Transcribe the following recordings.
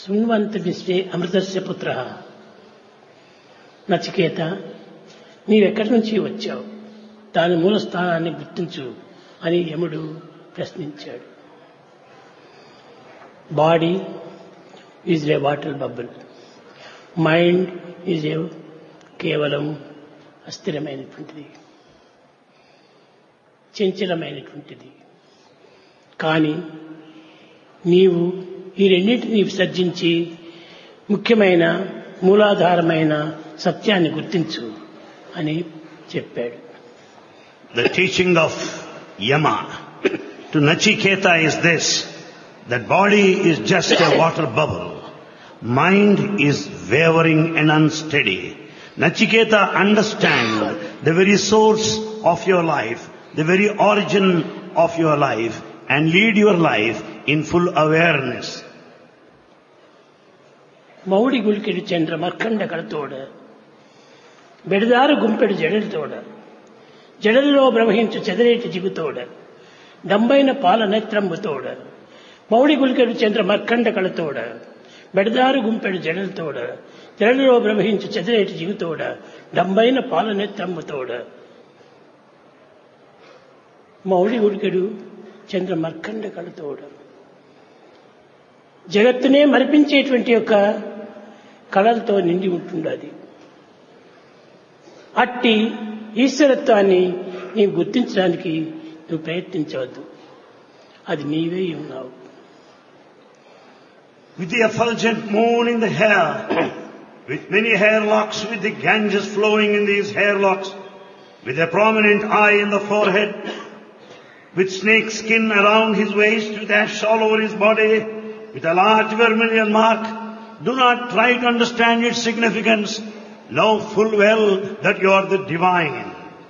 శృణ్వంత విశ్వే అమృతస్య పుత్ర నచికేత నీవెక్కడి నుంచి వచ్చావు దాని మూల స్థానాన్ని గుర్తించు అని యముడు ప్రశ్నించాడు body is a water bubble mind is a కేవలం అస్థిరమైనటువంటిది చంచలమైనటువంటిది కానీ నీవు ఈ రెండింటిని విసర్జించి ముఖ్యమైన మూలాధారమైన సత్యాన్ని గుర్తించు అని చెప్పాడు The teaching of Yama to Nachiketa is this, that body is just a water bubble. Mind is wavering and unsteady. Nachiketa understand the very source of your life, the very origin of your life and lead your life in full awareness. ಮೌಡಿ ಗುಲ್ಕಿಡಿ ಚಂದ್ರ ಮರ್ಕಂಡ ಕಳತೋಡ ಬೆಡದಾರು ಗುಂపెడు జడలతోడ జడలలో ప్రవహించు చెదరేటి జిగుతోడ డంబైన పాల నేత్రంబుతోడ మౌడి గులికెడు చంద్ర మర్కండ కళతోడ బెడదారు గుంపెడు జడలతోడ జడలలో ప్రవహించు చెదరేటి జిగుతోడ డంబైన పాల నేత్రంబుతోడ మౌడి గులికెడు చంద్ర మర్కండ కళతోడ జగత్తునే మరిపించేటువంటి యొక్క కళలతో నిండి ఉంటుండది అట్టి ఈశ్వరత్వాన్ని నీవు గుర్తించడానికి నువ్వు ప్రయత్నించవద్దు అది నీవే ఉన్నావు With the effulgent moon in the hair, with many hair locks, with the Ganges flowing in these hair locks, with a prominent eye in the forehead, with snake skin around his waist, with ash all over his body, with a large vermilion mark, do not try to understand its significance. Know full well that you are the divine.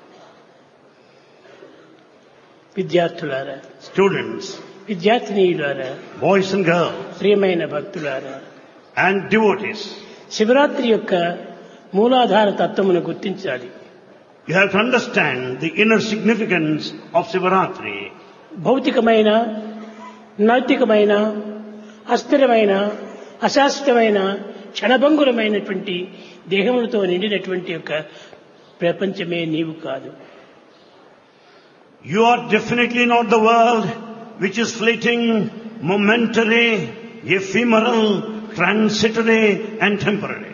విద్యార్థులారా Students, విద్యార్థినీయులారా boys and girls, ప్రియమైన భక్తులారా and devotees, Shivaratri యొక్క మూలాధార తత్వమును గుర్తించాలి you have to understand the inner significance of Sivaratri. భౌతికమైన నైతికమైన అస్థిరమైన అశాశ్వతమైన క్షణభంగురమైనటువంటి దేహములతో నిండినటువంటి యొక్క ప్రపంచమే నీవు కాదు You are definitely not the world which is fleeting, momentary, ephemeral, transitory and temporary.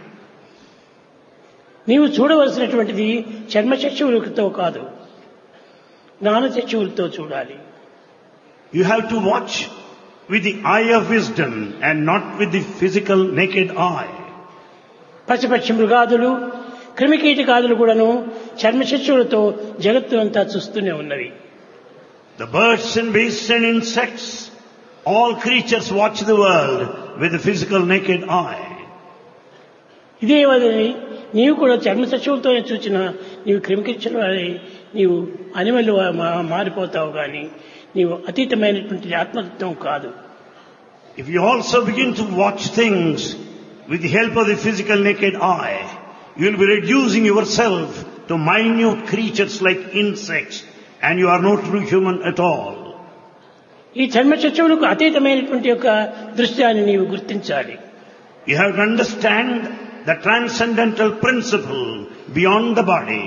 నీవు చూడవలసినటువంటిది చర్మచక్షువులతో కాదు జ్ఞానచక్షువులతో చూడాలి You have to watch with the eye of wisdom and not with the physical naked eye. పశుపక్షి మృగాదులు క్రిమికీటకాదులు కూడాను చర్మచక్షువులతో జగత్తునంతా చూస్తూనే ఉన్నవి The birds and beasts and insects, all creatures watch the world with the physical naked eye. ఇదే వదని నీవు కూడా చర్మచక్షువులతోనే చూచిన నీవు క్రిమికీటలు నీవు animal మారిపోతావు కానీ నీవు అతీతమైనటువంటి ఆత్మతత్వం కాదు If you also begin to watch things with the help of the physical naked eye, you will be reducing yourself to minute creatures like insects and you are no true human at all. ఈ చర్మచక్షువులకు అతీతమైనటువంటి యొక్క దృశ్యాన్ని నీవు గుర్తించాలి You have to understand the transcendental principle beyond the body.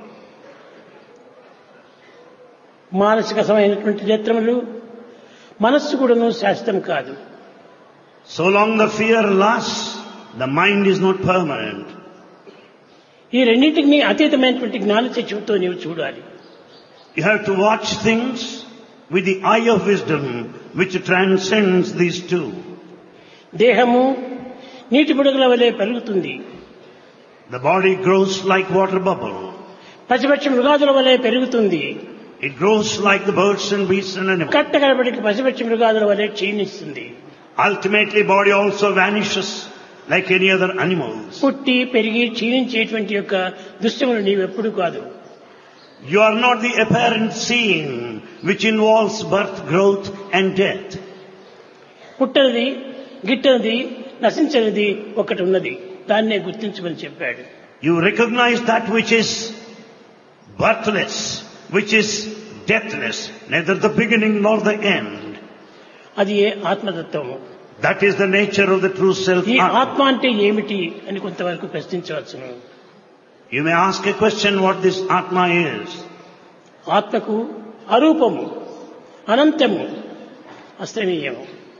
మానసిక సమమైనటువంటి నేత్రములు మనస్సు కూడాను శాశ్వతం కాదు So long the fear lasts, the mind is not permanent. ఈ రెండింటిని అతీతమైనటువంటి జ్ఞాన చక్షువుతో నీవు చూడాలి You have to watch things with the eye of wisdom which transcends these two. దేహము నీటి బుడగల వలె పెరుగుతుంది The body grows like water bubble. పసిపక్షి మృగాదుల వలె పెరుగుతుంది It grows like the birds and beasts and animals. కట్టగడపటికి పసిపక్షి మృగాదుల వలె క్షీణిస్తుంది Ultimately body also vanishes like any other animals. పుట్టి పెరిగి క్షీణించేటువంటి యొక్క దృశ్యములు నీవెప్పుడు కాదు You are not the apparent seeing which involves birth, growth and death. పుట్టనిది గిట్టనిది నశించనిది ఒకటి ఉన్నది దాన్నే గుర్తించమని చెప్పాడు You recognize that which is birthless, which is deathless, neither the beginning nor the end. అది ఏ ఆత్మతత్వము That is the nature of the true self. ఈ Atma. ఆత్మ అంటే ఏమిటి అని కొంతవరకు ప్రశ్నించవచ్చును You may ask a question what this Atma is. ఆత్మకు అరూపము అనంతము అస్తమీయము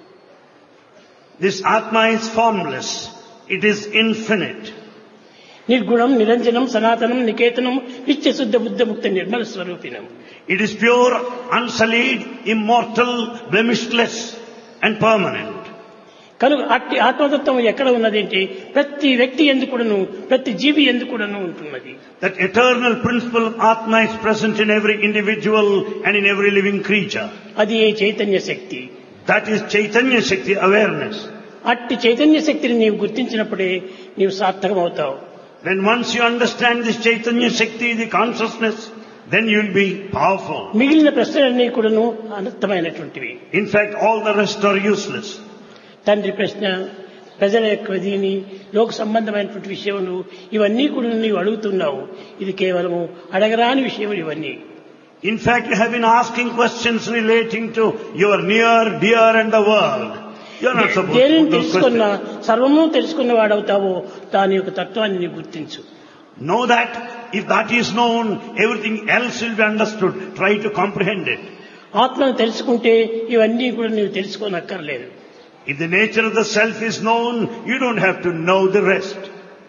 This Atma is formless. It is infinite. నిర్గుణం నిరంజనం సనాతనం నికేతనం నిత్య శుద్ధ బుద్ధ ముక్త Nirmala స్వరూపిణం It is pure, unsullied, immortal, blemishless and permanent. కనుక అట్టి ఆత్మతత్వం ఎక్కడ ఉన్నదేంటి ప్రతి వ్యక్తి ఎందుకుడను ప్రతి జీవి ఎందుకుడను ఉంటున్నది That eternal principle of Atma is present in every individual and in every living creature. అది ఏ చైతన్య శక్తి That is Chaitanya Shakti awareness. అట్టి చైతన్య శక్తిని నీవు గుర్తించినప్పుడే నీవు సార్థకమవుతావు When once you understand this Chaitanya Shakti, the consciousness, then you will be powerful. మిగిలిన ప్రశ్నలన్నీ కూడాను అనర్థమైనటువంటివి In fact, all the rest are useless. తండ్రి ప్రశ్న ప్రజల యొక్క దీని లోక సంబంధమైనటువంటి విషయములు ఇవన్నీ కూడా నీవు అడుగుతున్నావు ఇది కేవలము అడగరాని విషయములు ఇవన్నీ In fact, you have been asking questions relating to your near, dear and the world. You are not supposed to దేనిని put those తెలుసుకున్న questions. సర్వము తెలుసుకున్న వాడవుతావో దాని యొక్క తత్వాన్ని నీవు గుర్తించు Know that if that is known, everything else will be understood. Try to comprehend it. ఆత్మను తెలుసుకుంటే ఇవన్నీ కూడా నీవు తెలుసుకోనక్కర్లేదు If the nature of the self is known, you don't have to know the rest.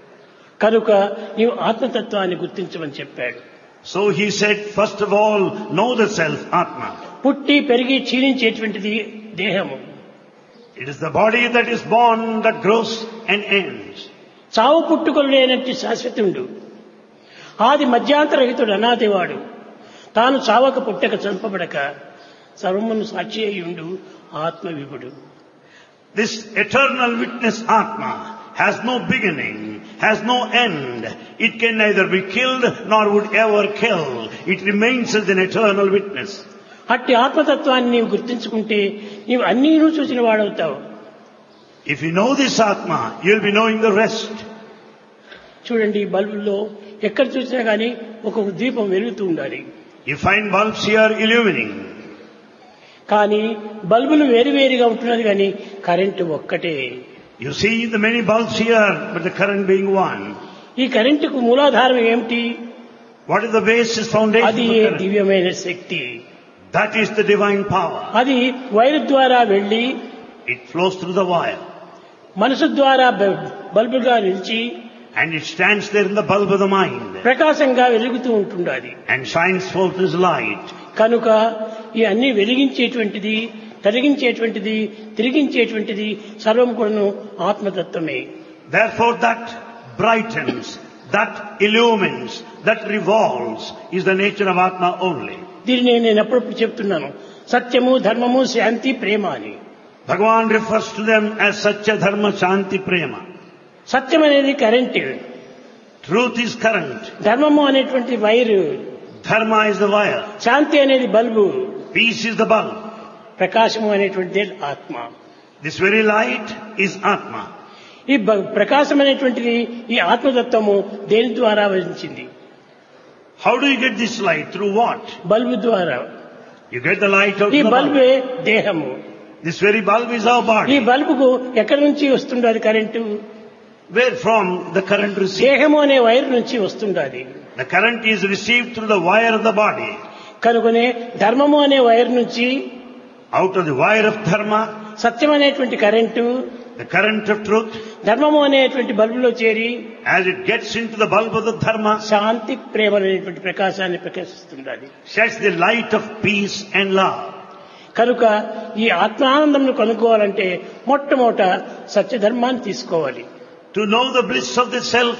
కనుక నీవు ఆత్మతత్వాన్ని గుర్తించమని చెప్పాడు So he said, first of all, know the self, Atma. పుట్టి పెరిగి క్షీణించేటువంటిది దేహము It is the body that is born, that grows and ends. చావు పుట్టుకలు లేనట్టి శాశ్వతుండు ఆది మధ్యాంతరహితుడు అనాదివాడు తాను చావక పుట్టక చంపబడక సర్వమును సాక్షి అయ్యుండు ఆత్మ విభుడు This eternal witness Atma has no beginning, has no end. It can neither be killed nor would ever kill. It remains as an eternal witness. అట్టి ఆత్మతత్వాన్ని నీవు గుర్తించుకుంటే నీవు అన్నీను చూసిన వాడవుతావు If you know this Atma, you'll be knowing the rest. చూడండి ఈ బల్బుల్లో ఎక్కడ చూసినా కానీ ఒక్కొక్క దీపం వెలుగుతూ ఉండాలి You find bulbs here illumining. కానీ బల్బులు వేరువేరుగా ఉంటున్నది కానీ కరెంటు ఒక్కటే You see the many bulbs here, but the current being one. ఈ కరెంటుకు మూలాధారం ఏమిటి What is the basis foundation అది of ఏ current? దివ్యమైన శక్తి That is the divine power. అది వైరు ద్వారా వెళ్లి It flows through the wire మనసు ద్వారా బ- బల్బుగా నిలిచి and it stands there in the bulb of the mind ప్రకాశంగా వెలుగుతూ ఉంటుండాలి and shines forth as light. కనుక ఈ అన్ని వెలిగించేటువంటిది కలిగించేటువంటిది తిరిగించేటువంటిది సర్వం కూడాను ఆత్మతత్వమే Therefore that brightens, that illumines, that revolves is the nature of Atma only. దీనిని నేను ఎప్పుడప్పుడు చెప్తున్నాను సత్యము ధర్మము శాంతి ప్రేమ అని Bhagavan refers to them as Satya Dharma Shanti Prema. సత్యం అనేది కరెంటు Truth is current. ధర్మము అనేటువంటి wire Dharma is the wire. శాంతి అనేది bulb Peace is the bulb. ప్రకాశము అనేటువంటిది ఆత్మ This very light is Atma. ఈ బ- ప్రకాశం అనేటువంటిది ఈ ఆత్మతత్వము దేని ద్వారా వహించింది How do you get this light? Through what? Bulb ద్వారా You get the light out ఈ of the bulb. బల్బే దేహము This very bulb is our ఈ body. బల్బుకు ఎక్కడి నుంచి వస్తుండాలి current Where from the current received? దేహము అనే వైర్ నుంచి వస్తుండాలి The current is received through the wire of the body. కనుకనే ధర్మము అనే వైర్ నుంచి Out of the wire of dharma, సత్యం అనేటువంటి current the current of truth, ధర్మము అనేటువంటి బల్బులో చేరి as it gets into the bulb of the dharma, శాంతి ప్రేమ అనేటువంటి ప్రకాశాన్ని ప్రకాశిస్తుండాలి sheds the light of peace and love. కనుక ఈ ఆత్మానందంను కనుక్కోవాలంటే మొట్టమొదట సత్యధర్మాన్ని తీసుకోవాలి To know the bliss of the self,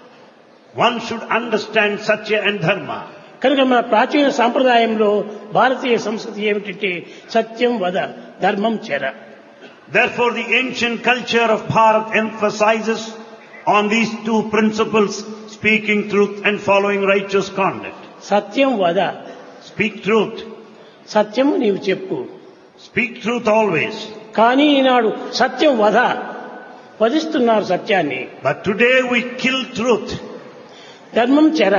one should understand Satya and Dharma. కనుక మన ప్రాచీన సాంప్రదాయంలో భారతీయ సంస్కృతి ఏమిటంటే సత్యం వద ధర్మం చెర Therefore, the ancient culture of Bharat emphasizes on these two principles, speaking truth and following righteous conduct. సత్యం వద Speak truth. సత్యం నీవు చెప్పు Speak truth always. కానీ ఈనాడు సత్యం వధ వధిస్తున్నారు సత్యాన్ని But today we kill truth, ధర్మం చెర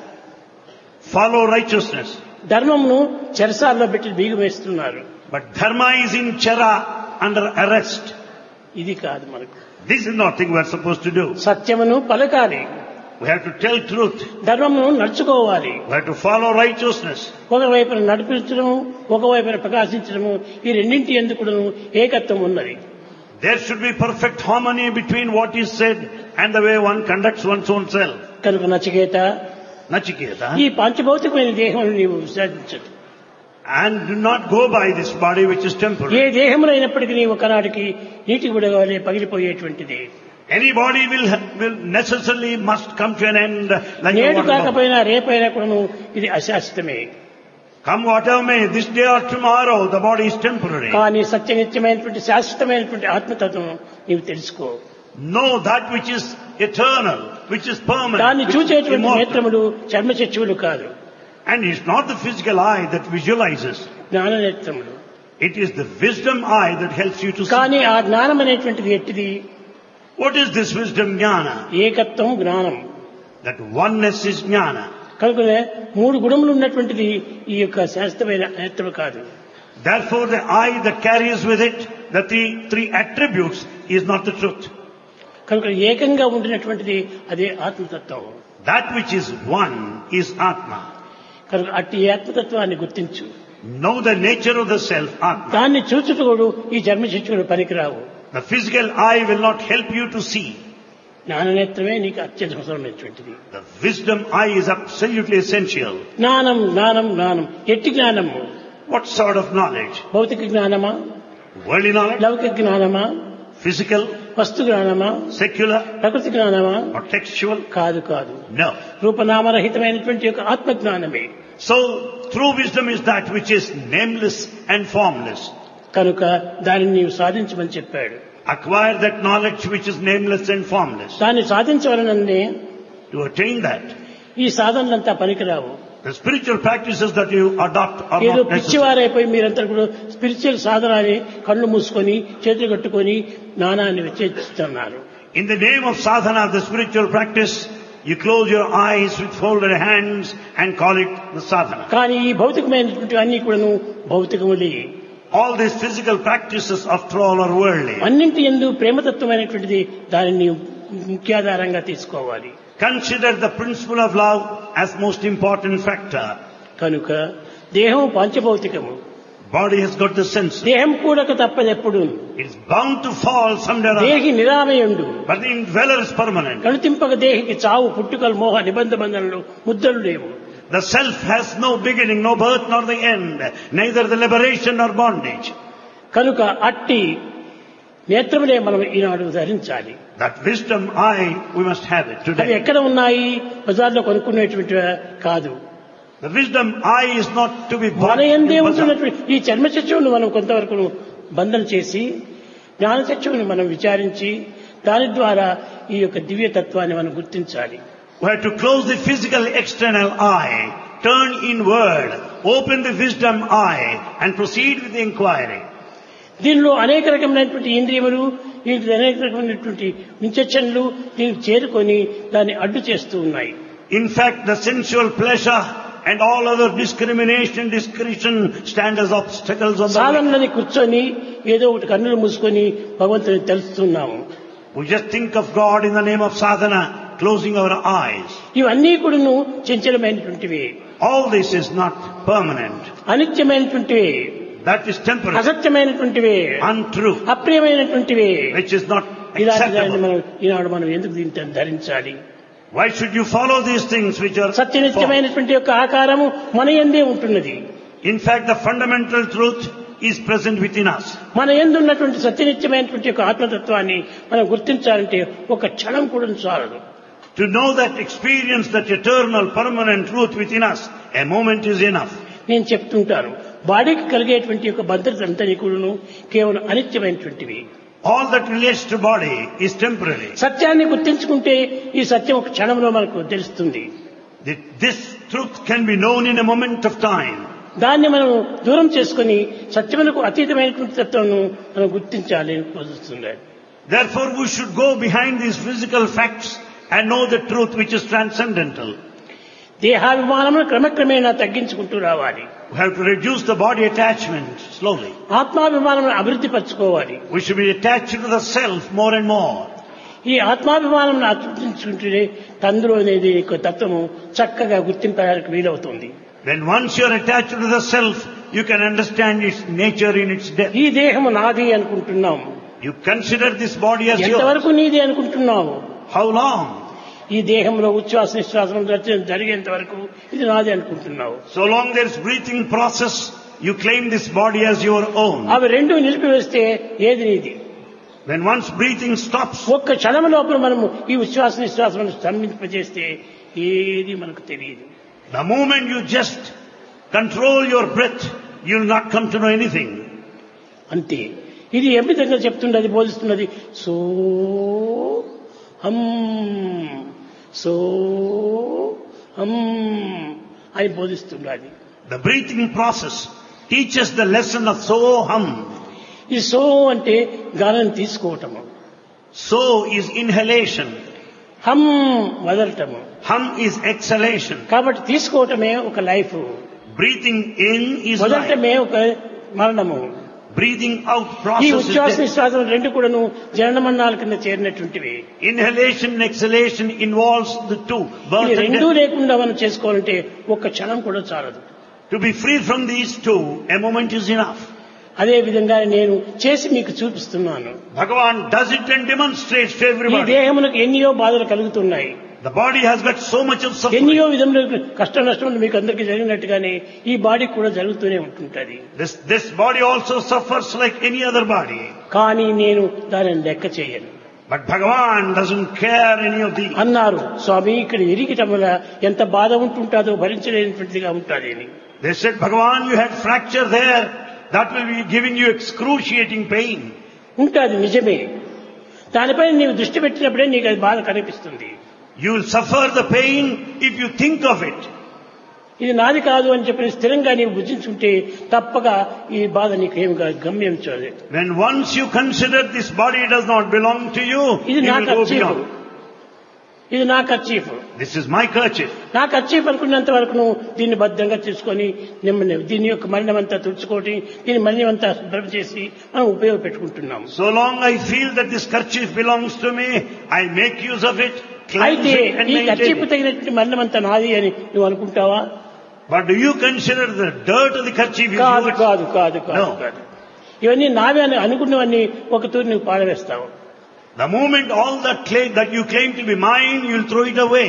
follow righteousness. ధర్మంను చెరసాల్లో పెట్టి బీగం వేస్తున్నారు But dharma is in chara under arrest. ఇది కాదు మనకు This is nothing we are supposed to do. సత్యమును పలకాలి We have to tell truth. ధర్మమును నడుచుకోవాలి We have to follow righteousness. ఒకవైపున నడిపించడము ఒకవైపున ప్రకాశించడము ఈ రెండింటి ఎందుకు ఏకత్వం ఉన్నది There should be perfect harmony between what is said and the way one conducts one's own self. కనుక నచికేత Nachiketa. ఈ పాంచభౌతికమైన దేహం నీవు విసర్జించదు And do not go by this body which is A temporary. దేహంలో అయినప్పటికీ నీ ఒకనాటికి నీటి గుడగానే పగిలిపోయేటువంటిది Any body will, will necessarily must come to an end like a నేడు water bubble. కాకపోయినా రేపైనా కూడాను ఇది అశాశ్వతమే Come whatever may, this day or tomorrow, the body is temporary. కానీ సత్యనిత్యమైనటువంటి శాశ్వతమైనటువంటి ఆత్మతత్వం నీవు తెలుసుకో Know that which is eternal, which is permanent, దాన్ని which is చూచేటువంటి immortal. నేత్రములు చర్మచచ్చువులు కాదు And it's not the physical eye that visualizes. జ్ఞాన నేత్రములు It is the wisdom eye that helps you to see. కానీ ఆ జ్ఞానం అనేటువంటిది ఎట్టిది What is this wisdom jnana? ఏకత్వం జ్ఞానం That oneness is jnana. కనుకనే మూడు గుణములు ఉన్నటువంటిది ఈ యొక్క శాశ్వతమైన నేత్రము కాదు Therefore the eye that carries with it the three, three attributes is not the truth. కనుక ఏకంగా ఉండినటువంటిది అదే ఆత్మతత్వం That which is one is Atma. కనుక అట్టి ఆత్మతత్వాన్ని గుర్తించు Know the nature of the self, Atma. దాన్ని చూచుటోడు ఈ జన్మశిక్షుడు పనికిరావు The physical eye will not help you to see. జ్ఞాననేత్రమే నీకు అత్యంత అవసరమైనటువంటిది The wisdom eye is absolutely essential. జ్ఞానం జ్ఞానం జ్ఞానం ఎట్టి జ్ఞానము What sort of knowledge? భౌతిక జ్ఞానమా Worldly knowledge? లౌకిక జ్ఞానమా Physical? వస్తు జ్ఞానమా Secular? ప్రకృతి జ్ఞానమా Or textual? కాదు కాదు No. రూపనామరహితమైనటువంటి యొక్క ఆత్మజ్ఞానమే So, true wisdom is that which is nameless and formless. కనుక దానిని నీవు సాధించమని చెప్పాడు Acquire that knowledge which is nameless and formless. దాన్ని సాధించవలనని To attain that, ఈ సాధనలంతా పనికిరావు the spiritual practices that you adopt are ఏదో not necessary. పిచ్చివారైపోయి మీరంతా కూడా స్పిరిచువల్ సాధన అని కళ్ళు మూసుకొని చేతులు కట్టుకొని నానాన్ని విచ్చేస్తున్నారు In the name of sadhana, the spiritual practice, you close your eyes with folded hands and call it the sadhana. కానీ ఈ భౌతికమైనటువంటి అన్ని కూడాను భౌతికములే All these physical practices, after all, are worldly. అన్నింటి ఎందు ప్రేమతత్వమైనటువంటిది దానిని ముఖ్యాధారంగా తీసుకోవాలి Consider the principle of love as most important factor. కనుక దేహం పంచభౌతికము Body has got the senses. దేహం కూడక తప్పదెప్పుడు It's bound to fall someday or other. దేహి నిరామయుండు But the indweller is permanent. కణుతింపక దేహికి చావు పుట్టుకలు మోహ నిబంధ బంధనలు ముద్దలు లేవు The self has no beginning, no birth, nor the end. Neither the liberation nor bondage. కనుక అట్టి నేత్రములే మనం ఈనాడు ధరించాలి That wisdom eye, we must have it అవి today. ఎక్కడ ఉన్నాయి బజార్లో కొనుక్కునేటువంటి కాదు The wisdom eye is not to be bought మన in ఎందే bazaar. ఉంటున్నటువంటి ఈ చర్మచత్రువును మనం కొంతవరకు బంధన చేసి జ్ఞానచత్రువుని మనం విచారించి దాని ద్వారా ఈ యొక్క దివ్యతత్వాన్ని మనం గుర్తించాలి We have to close the physical external eye, turn inward, open the wisdom eye, and proceed with the inquiry. దీనిలో అనేక రకమైనటువంటి ఇంద్రియములు దీనికి అనేక రకమైనటువంటి వించక్షణలు దీనికి చేరుకొని దాన్ని అడ్డు చేస్తూ ఉన్నాయి In fact, the sensual pleasure and all other discrimination, discretion stand as obstacles on the way. సాధనలని కూర్చొని ఏదో ఒకటి కన్నులు మూసుకొని భగవంతుని తెలుస్తున్నాము We just think of God in the name of sadhana, closing our eyes. ఇవన్నీ కూడాను చంచలమైనటువంటివి All this is not permanent. అనిత్యమైనటువంటివి That is temporary, అసత్యమైనటువంటివి untrue, అప్రియమైనటువంటివి which is not ఇలాంటి దాన్ని acceptable. మనం ఈనాడు మనం ఎందుకు దీంతో ధరించాలి Why should you follow these things which are false? సత్యనిత్యమైనటువంటి యొక్క ఆకారము మన ఎందే ఉంటున్నది In fact, the fundamental truth is present within us. మన ఎందు ఉన్నటువంటి సత్యనిత్యమైనటువంటి యొక్క ఆత్మతత్వాన్ని మనం గుర్తించాలంటే ఒక క్షణం కూడా చాలదు To know that experience, that eternal, permanent truth within us, a moment is enough. నేను చెప్తుంటాను బాడీకి కలిగేటువంటి యొక్క భద్రత అంతా కూడాను కేవలం అనిత్యమైనటువంటివి All that relates to body is temporary. సత్యాన్ని గుర్తించుకుంటే ఈ సత్యం ఒక క్షణంలో మనకు తెలుస్తుంది Th- This truth can be known in a moment of time. దాన్ని మనం దూరం చేసుకుని సత్యములకు అతీతమైనటువంటి తత్వం మనం గుర్తించాలి అని బోధిస్తున్నాడు Therefore, we should go behind these physical facts and know the truth which is transcendental. దేహాభిమానమును క్రమక్రమేణా తగ్గించుకుంటూ రావాలి We have to reduce the body attachment slowly. ఆత్మాభిమానమును అభివృద్ధి పరచుకోవాలి We should be attached to the self more and more. ఈ ఆత్మాభిమానం అభివృద్ధించుకుంటే తందులో అనేది యొక్క తత్వము చక్కగా గుర్తింపడానికి వీలవుతుంది When once you are attached to the self, you can understand its nature in its depth. ఈ దేహము నాది అనుకుంటున్నాం You consider this body as yours. ఎంతవరకు నీది అనుకుంటున్నావు How long? ఈ దేహంలో ఉచ్ఛ్వాస నిశ్వాసం జరి- జరిగేంత వరకు ఇది నాది అనుకుంటున్నావు So long there is breathing process, you claim this body as your own. అవి రెండు నిలిపివేస్తే ఏది నీది When once breathing stops, ఒక్క క్షణం లోపల మనము ఈ ఉచ్ఛ్వాస నిశ్వాసం స్తంభింపజేస్తే ఏది మనకు తెలియదు the moment you just control your breath, you will not come to know anything. అంతే ఇది ఏ విధంగా చెప్తున్నది బోధిస్తున్నది సో హం సో హం అని బోధిస్తున్నది The breathing process teaches the lesson of soham. ఈ సో అంటే గానం తీసుకోవటము So is inhalation. హం వదలటము Hum is exhalation. కాబట్టి తీసుకోవటమే ఒక life Breathing in is life. వదలటమే ఒక మరణము Breathing out ఈ process is ఉచ్ఛ్వాస death. నిశ్వాసం రెండు కూడాను జననమన్నాల కింద చేరినటువంటివి Inhalation and exhalation involves the two, ఈ birth and రెండూ death. లేకుండా మనం చేసుకోవాలంటే ఒక్క క్షణం కూడా చాలదు To be free from these two, a moment is enough. అదే విధంగా నేను చేసి మీకు చూపిస్తున్నాను Bhagavan does it and demonstrates to ఈ everybody. దేహమునకు ఎన్నో బాధలు కలుగుతున్నాయి The body has got so much of suffering. ఎన్నో విధముల కష్ట నష్టములు మీకు అందరికీ జరిగినట్టుగానే ఈ బాడీ కూడా జరుగుతూనే ఉంటుంటది This, this body also suffers like any other body. కానీ నేను దానిని లెక్క చేయను But Bhagavan doesn't care any of these. అన్నారు స్వామి ఇక్కడ ఎరిగటం వల్ల ఎంత బాధ ఉంటుంటాదో భరించలేనటువంటిదిగా ఉంటుంది అని They said, Bhagavan, you had fracture there. That will be giving you excruciating pain. ఉంటుంది నిజమే దానిపై నీవు దృష్టి పెట్టినప్పుడే నీకు అది బాధ కనిపిస్తుంది You will suffer the pain if you think of it. ఇది నాది కాదు అని చెప్పి స్థిరంగా నీవు బుద్ధించుంటే తప్పక ఈ బాధ నీకేం గమ్యం చూడలేదు When once you consider this body does not belong to you, ఇది you నా will go ఖర్చీఫ్ beyond. ఇది నా kerchief This is my kerchief. నా ఖర్చీఫ్ అనుకున్నంత వరకు నువ్వు దీన్ని భద్రంగా తీసుకొని నెమ్మది దీని యొక్క మరణం అంతా తుడుచుకోటి దీని మరణం అంతా శుభ్రం చేసి మనం ఉపయోగపెట్టుకుంటున్నాం So long I feel that this kerchief belongs to me, I make use of it, cleanse అయితే it and ఈ maintain ఖర్చీఫ్ it. తగినటువంటి మరణం అంతా నాది అని నువ్వు అనుకుంటావా But do you consider the dirt of the kerchief is కాదు yours? కాదు కాదు కాదు No. కాదు ఇవన్నీ నావే అని అనుకున్నవన్నీ ఒక తూరి నువ్వు పారవేస్తావు The moment all that claim that you claim to be mine, you'll throw it away.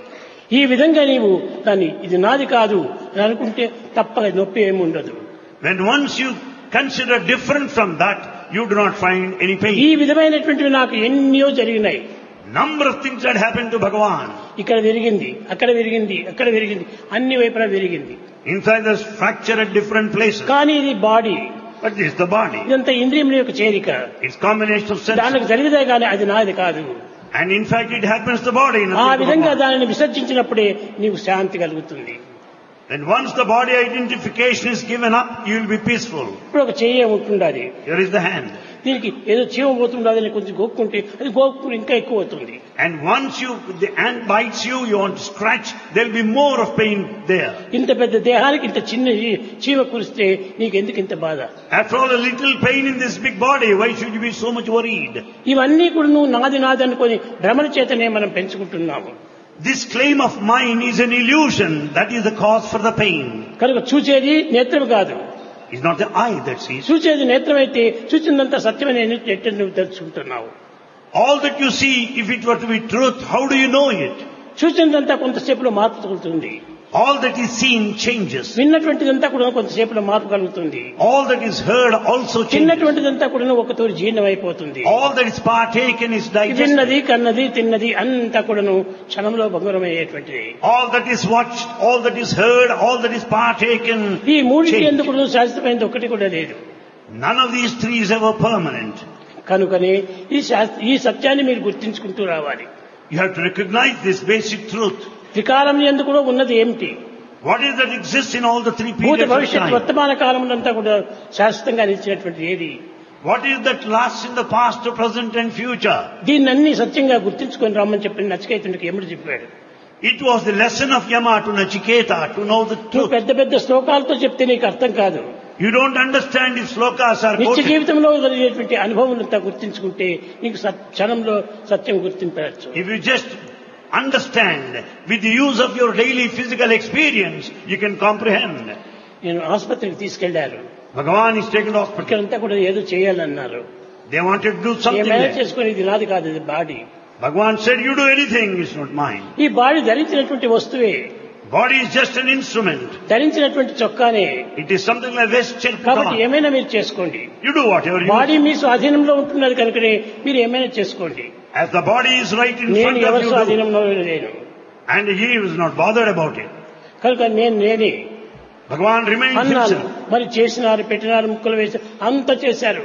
ఈ విధంగా నీవు దాన్ని ఇది నాది కాదు అని అనుకుంటే తప్పక నొప్పి ఏమి ఉండదు When once you consider different from that, you do not find any ఈ pain. విధమైనటువంటివి నాకు ఎన్నో జరిగినాయి Number of things that happened to Bhagavan. ఇక్కడ విరిగింది అక్కడ విరిగింది అక్కడ విరిగింది అన్ని వైపులా విరిగింది Inside there's fracture at different places. కానీ ఇది body But this is the body. ఇదంతా ఇంద్రియముల యొక్క చేరిక It's combination of senses. దానికి జరిగితే కానీ అది నాది కాదు And in fact it happens to the body. ఆ nothing to విధంగా Bhagavan. దానిని విసర్జించినప్పుడే నీకు శాంతి కలుగుతుంది When once the body identification is given up, you will be peaceful. ఇప్పుడు ఒక చెయ్యి ఉంటుండాలి Here is the hand. దీనికి ఏదో చీమ పోతుండాలి అని కొంచెం గోక్కుంటే అది గోక్కు ఇంకా ఎక్కువ అవుతుంది And once you, the ant bites you, you want to scratch, there will be more of pain there. ఇంత పెద్ద దేహానికి ఇంత చిన్న చీ- చీమ కురిస్తే నీకు ఎందుకు ఇంత బాధ After all, a little pain in this big body, why should you be so much worried? ఇవన్నీ కూడా నువ్వు నాది నాది అనుకొని భ్రమణ చేతనే మనం పెంచుకుంటున్నాము This claim of mine is an illusion. That is the cause for the pain. కనుక చూచేది నేత్రం కాదు It's not the eye that sees. చూచేది నేత్రమైతే చూసిందంతా సత్యమని ఎట్ట నువ్వు తెలుసుకుంటున్నావు All that you see, if it were to be truth, how do you know it? చూసినదంతా కొంతసేపులో మార్పు తగులుతుంది All that is seen changes. విన్నటువంటిదంతా కూడా కొంతసేపులో మార్పు కలుగుతుంది All that is heard also changes. తిన్నటువంటిదంతా కూడా ఒక తూరి జీర్ణమైపోతుంది All that is partaken is digested. విన్నది కన్నది తిన్నది అంతా కూడాను క్షణంలో భంగురమయ్యేటువంటిది All that is watched, all that is heard, all that is partaken. ఈ మూడింటి change. ఎందుకు శాశ్వతమైనది ఒకటి కూడా లేదు None of these three is ever permanent. కనుకనే ఈ శాస్త్ర ఈ సత్యాన్ని మీరు గుర్తించుకుంటూ రావాలి You have to recognize this basic truth. త్రికాలం ఎందు కూడా ఉన్నది ఏమిటి What is that exists in all the three భూత periods of భవిష్యత్ time? వర్తమాన కాలములంతా కూడా శాశ్వతంగా నిలిచినటువంటి ఏది What is that lasts in the past, present and future? దీన్ని అన్ని సత్యంగా గుర్తించుకొని రమ్మని చెప్పి నచికేతుడికి ఎముడు చెప్పాడు It was the lesson of Yama to Nachiketa to know the నువ్వు truth. పెద్ద పెద్ద శ్లోకాలతో చెప్తే నీకు అర్థం కాదు You don't understand if slokas are నిత్య quoted. జీవితంలో జరిగేటువంటి అనుభవం అంతా గుర్తించుకుంటే నీకు సత్- క్షణంలో సత్యం గుర్తింపవచ్చు If you just understand with the use of your daily physical experience, you can comprehend. నేను ఆసుపత్రికి తీసుకెళ్లారు Bhagavan is taken to hospital. ఇక్కడంతా కూడా ఏదో చేయాలన్నారు They wanted to do something ఏమైనా there. చేసుకుని ఇది నాది కాదు ఇది body Bhagavan said, you do anything, it's not mine. ఈ బాడీ ధరించినటువంటి వస్తువే Body is just an instrument. ధరించినటువంటి చొక్కానే It is something like vest check put కాబట్టి on. ఏమైనా మీరు చేసుకోండి You do whatever you body మీ స్వాధీనంలో ఉంటున్నది కనుకనే మీరు ఏమైనా చేసుకోండి As the body is right in నేను front of ఎవరి you, do. స్వాధీనంలో లేను and he was not bothered about it. కనుక నేను నేనే Bhagavan remained అన్నాను himself. మరి చేసినారు పెట్టినారు ముక్కలు వేసి అంత చేశారు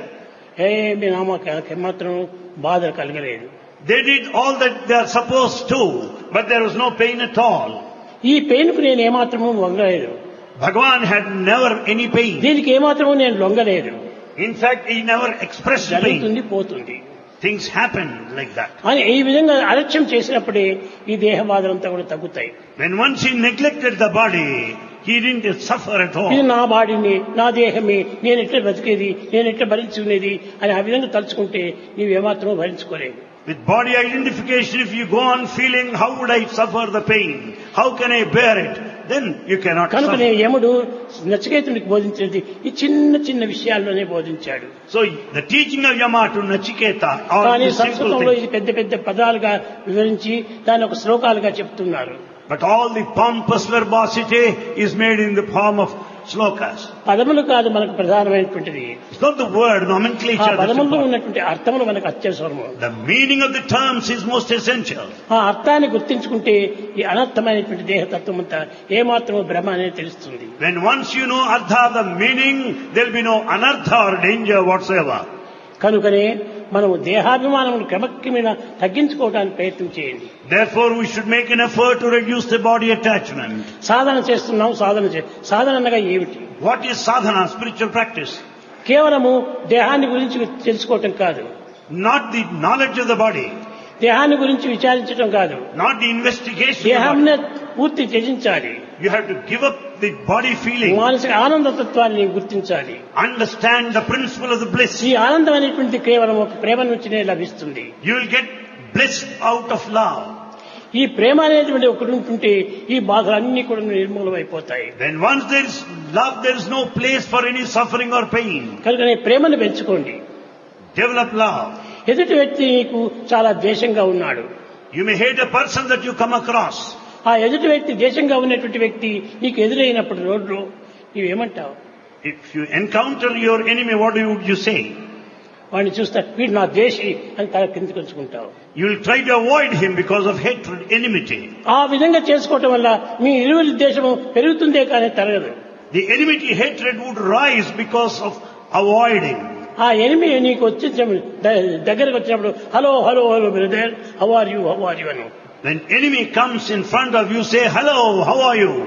ఏమి నామకి మాత్రం బాధ కలగలేదు They did all that they are supposed to, but there was no pain at all. ఈ పెయిన్ కు నేను ఏమాత్రము వంగలేదు Bhagavan had never any pain. దీనికి ఏమాత్రము నేను లొంగలేదు In fact, he never expressed pain. జరుగుతుంది పోతుంది Things happen like that. అని ఈ విధంగా అలక్ష్యం చేసినప్పుడే ఈ దేహ బాధలంతా కూడా తగ్గుతాయి When once he neglected the body, he didn't suffer at ఇది all. నా బాడీని నా దేహమే నేను ఎట్లా బతికేది నేను ఎట్లా భరించుకునేది అని ఆ విధంగా తలుచుకుంటే నీవు ఏమాత్రమూ భరించుకోలేవు With body identification, if you go on feeling, how would I suffer the pain? How can I bear it? Then you cannot కనుకనే suffer. యముడు నచికేతునికి బోధించేది ఈ చిన్న చిన్న విషయాల్లోనే బోధించాడు So the teaching of Yama to Nachiketa, all కానీ these simple సంస్కృతంలో things. ఇది పెద్ద పెద్ద పదాలుగా వివరించి దాన్ని ఒక శ్లోకాలుగా చెప్తున్నారు But all the pompous verbosity is made in the form of slokas. పదములు కాదు మనకు ప్రధానమైనటువంటిది It's not the word ఆ nomenclature. that's పదముల్లో important. ఉన్నటువంటి అర్థములు మనకు అత్యవసరము The meaning of the terms is most essential. ఆ అర్థాన్ని గుర్తించుకుంటే ఈ అనర్థమైనటువంటి దేహతత్వం అంతా ఏమాత్రము భ్రమ అనేది తెలుస్తుంది When once you know Artha, the meaning, there will be no anartha or danger whatsoever. కనుకనే మనము దేహాభిమానం క్రమక్రమేణ తగ్గించుకోవడానికి ప్రయత్నం చేయండి Therefore, we should make an effort to reduce the body attachment. సాధన చేస్తున్నాం సాధన చే సాధన అనగా ఏమిటి What is sadhana, spiritual practice? కేవలము దేహాన్ని గురించి తెలుసుకోవటం కాదు Not the knowledge of the body, దేహాన్ని గురించి విచారించడం కాదు not the investigation of the దేహాన్ని పూర్తి త్యజించాలి body. You have to give up the body feeling. మానసిక ఆనందతత్వాన్ని నీవు గుర్తించాలి Understand the principle of the bliss. ఈ ఆనందం అనేటువంటి కేవలం ఒక ప్రేమ నుంచినే లభిస్తుంది You will get bliss out of love. ఈ ప్రేమ అనేటువంటి ఒకటి ఉంటుంటే ఈ బాధలన్నీ కూడా నిర్మూలమైపోతాయి When once there is love, there is no place for any suffering or pain. కనుక నీ ప్రేమను పెంచుకోండి Develop love. ఎదుటి వ్యక్తి నీకు చాలా ద్వేషంగా ఉన్నాడు You may hate a person that you come across. ఆ ఎదుటి వ్యక్తి దేశంగా ఉన్నటువంటి వ్యక్తి నీకు ఎదురైనప్పుడు రోడ్లో నీవేమంటావు If you encounter your enemy, what would you say? వాడిని చూస్తా వీడు నా దేశి అని తల కిందకి ఉంచుకుంటావు You will try to avoid him because of hatred, enmity. ఆ విధంగా చేసుకోవటం వల్ల మీ ఇరువురి దేశము పెరుగుతుందే కానీ తరగదు The enmity, hatred would rise because of avoiding. ఆ ఎనిమి నీకు వచ్చి దగ్గరకు వచ్చినప్పుడు hello hello hello brother how are you how are you అను When enemy comes in front of you, say, hello, how are you?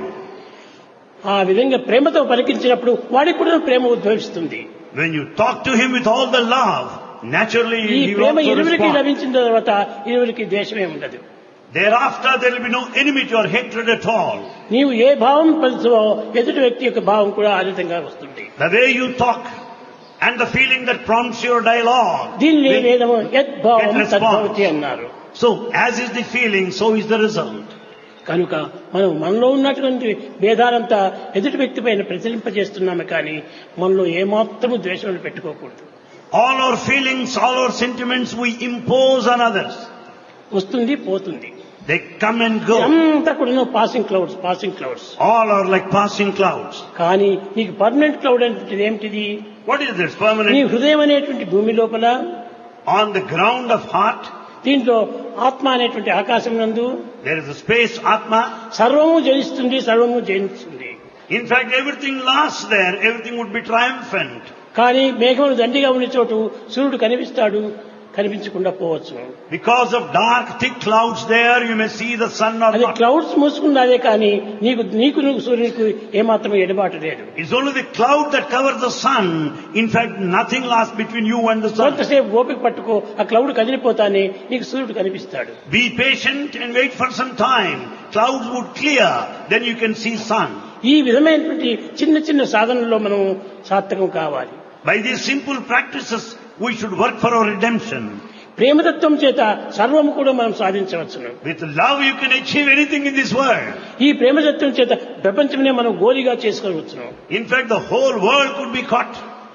ఆ విధంగా ప్రేమతో పలికించినప్పుడు వాడికి కూడా ప్రేమ ఉద్భవిస్తుంది When you talk to him with all the love, naturally ఈ he will Prema also ఇరువురికి respond. లభించిన తర్వాత ఇరువురికి ద్వేషమే ఉండదు Thereafter, there will be no enmity or hatred at all. నీవు ఏ భావం పలుచువో ఎదుటి వ్యక్తి యొక్క భావం కూడా ఆ విధంగా వస్తుంది The way you talk and the feeling that prompts your dialogue. దీన్ని will- వేదము యద్భావం Get response. తద్భవతి అన్నారు So, as is the feeling, so is the result. కనుక మనం మనలో ఉన్నటువంటి భేదాలంతా ఎదుటి వ్యక్తి పైన ప్రతిలింపజేస్తున్నాము కానీ మనలో ఏమాత్రము ద్వేషం పెట్టుకోకూడదు All our feelings, all our sentiments we impose on others. వస్తుంది పోతుంది They come and go. అంతా కూడా passing clouds passing clouds All are like passing clouds. కానీ నీకు పర్మనెంట్ క్లౌడ్ అనేటువంటిది ఏమిటిది What is this నీ permanent? హృదయం అనేటువంటి భూమి లోపల On the ground of heart, దీంట్లో ఆత్మ అనేటువంటి ఆకాశం నందు there is a space, Atma. సర్వము జనిస్తుంది సర్వము జనిస్తుంది In fact, everything lasts there. Everything would be triumphant. కానీ మేఘములు దండిగా ఉన్న చోటు సూర్యుడు కనిపిస్తాడు కనిపించకుండా పోవచ్చు Because of dark, thick clouds there, you may see the sun or అది not. క్లౌడ్స్ మూసుకున్నదే కానీ నీకు నీకు నువ్వు సూర్యునికి ఏమాత్రం ఎడబాటు లేదు It's only the cloud that covers the sun. In fact, nothing lasts between you and the sun. కొంతసేపు ఓపిక పట్టుకో ఆ క్లౌడ్ కదిలిపోతానే నీకు సూర్యుడు కనిపిస్తాడు Be patient and wait for some time. Clouds would clear, then you can see sun. ఈ విధమైనటువంటి చిన్న చిన్న సాధనలో మనం సార్థకం కావాలి By these simple practices, we should work for our redemption. ప్రేమతత్వం చేత సర్వము కూడా మనం సాధించవచ్చును With love, you can achieve anything in this world. ఈ ప్రేమతత్వం చేత ప్రపంచమే మనం గోలిగా చేసుకోవచ్చును In fact, the whole world could be caught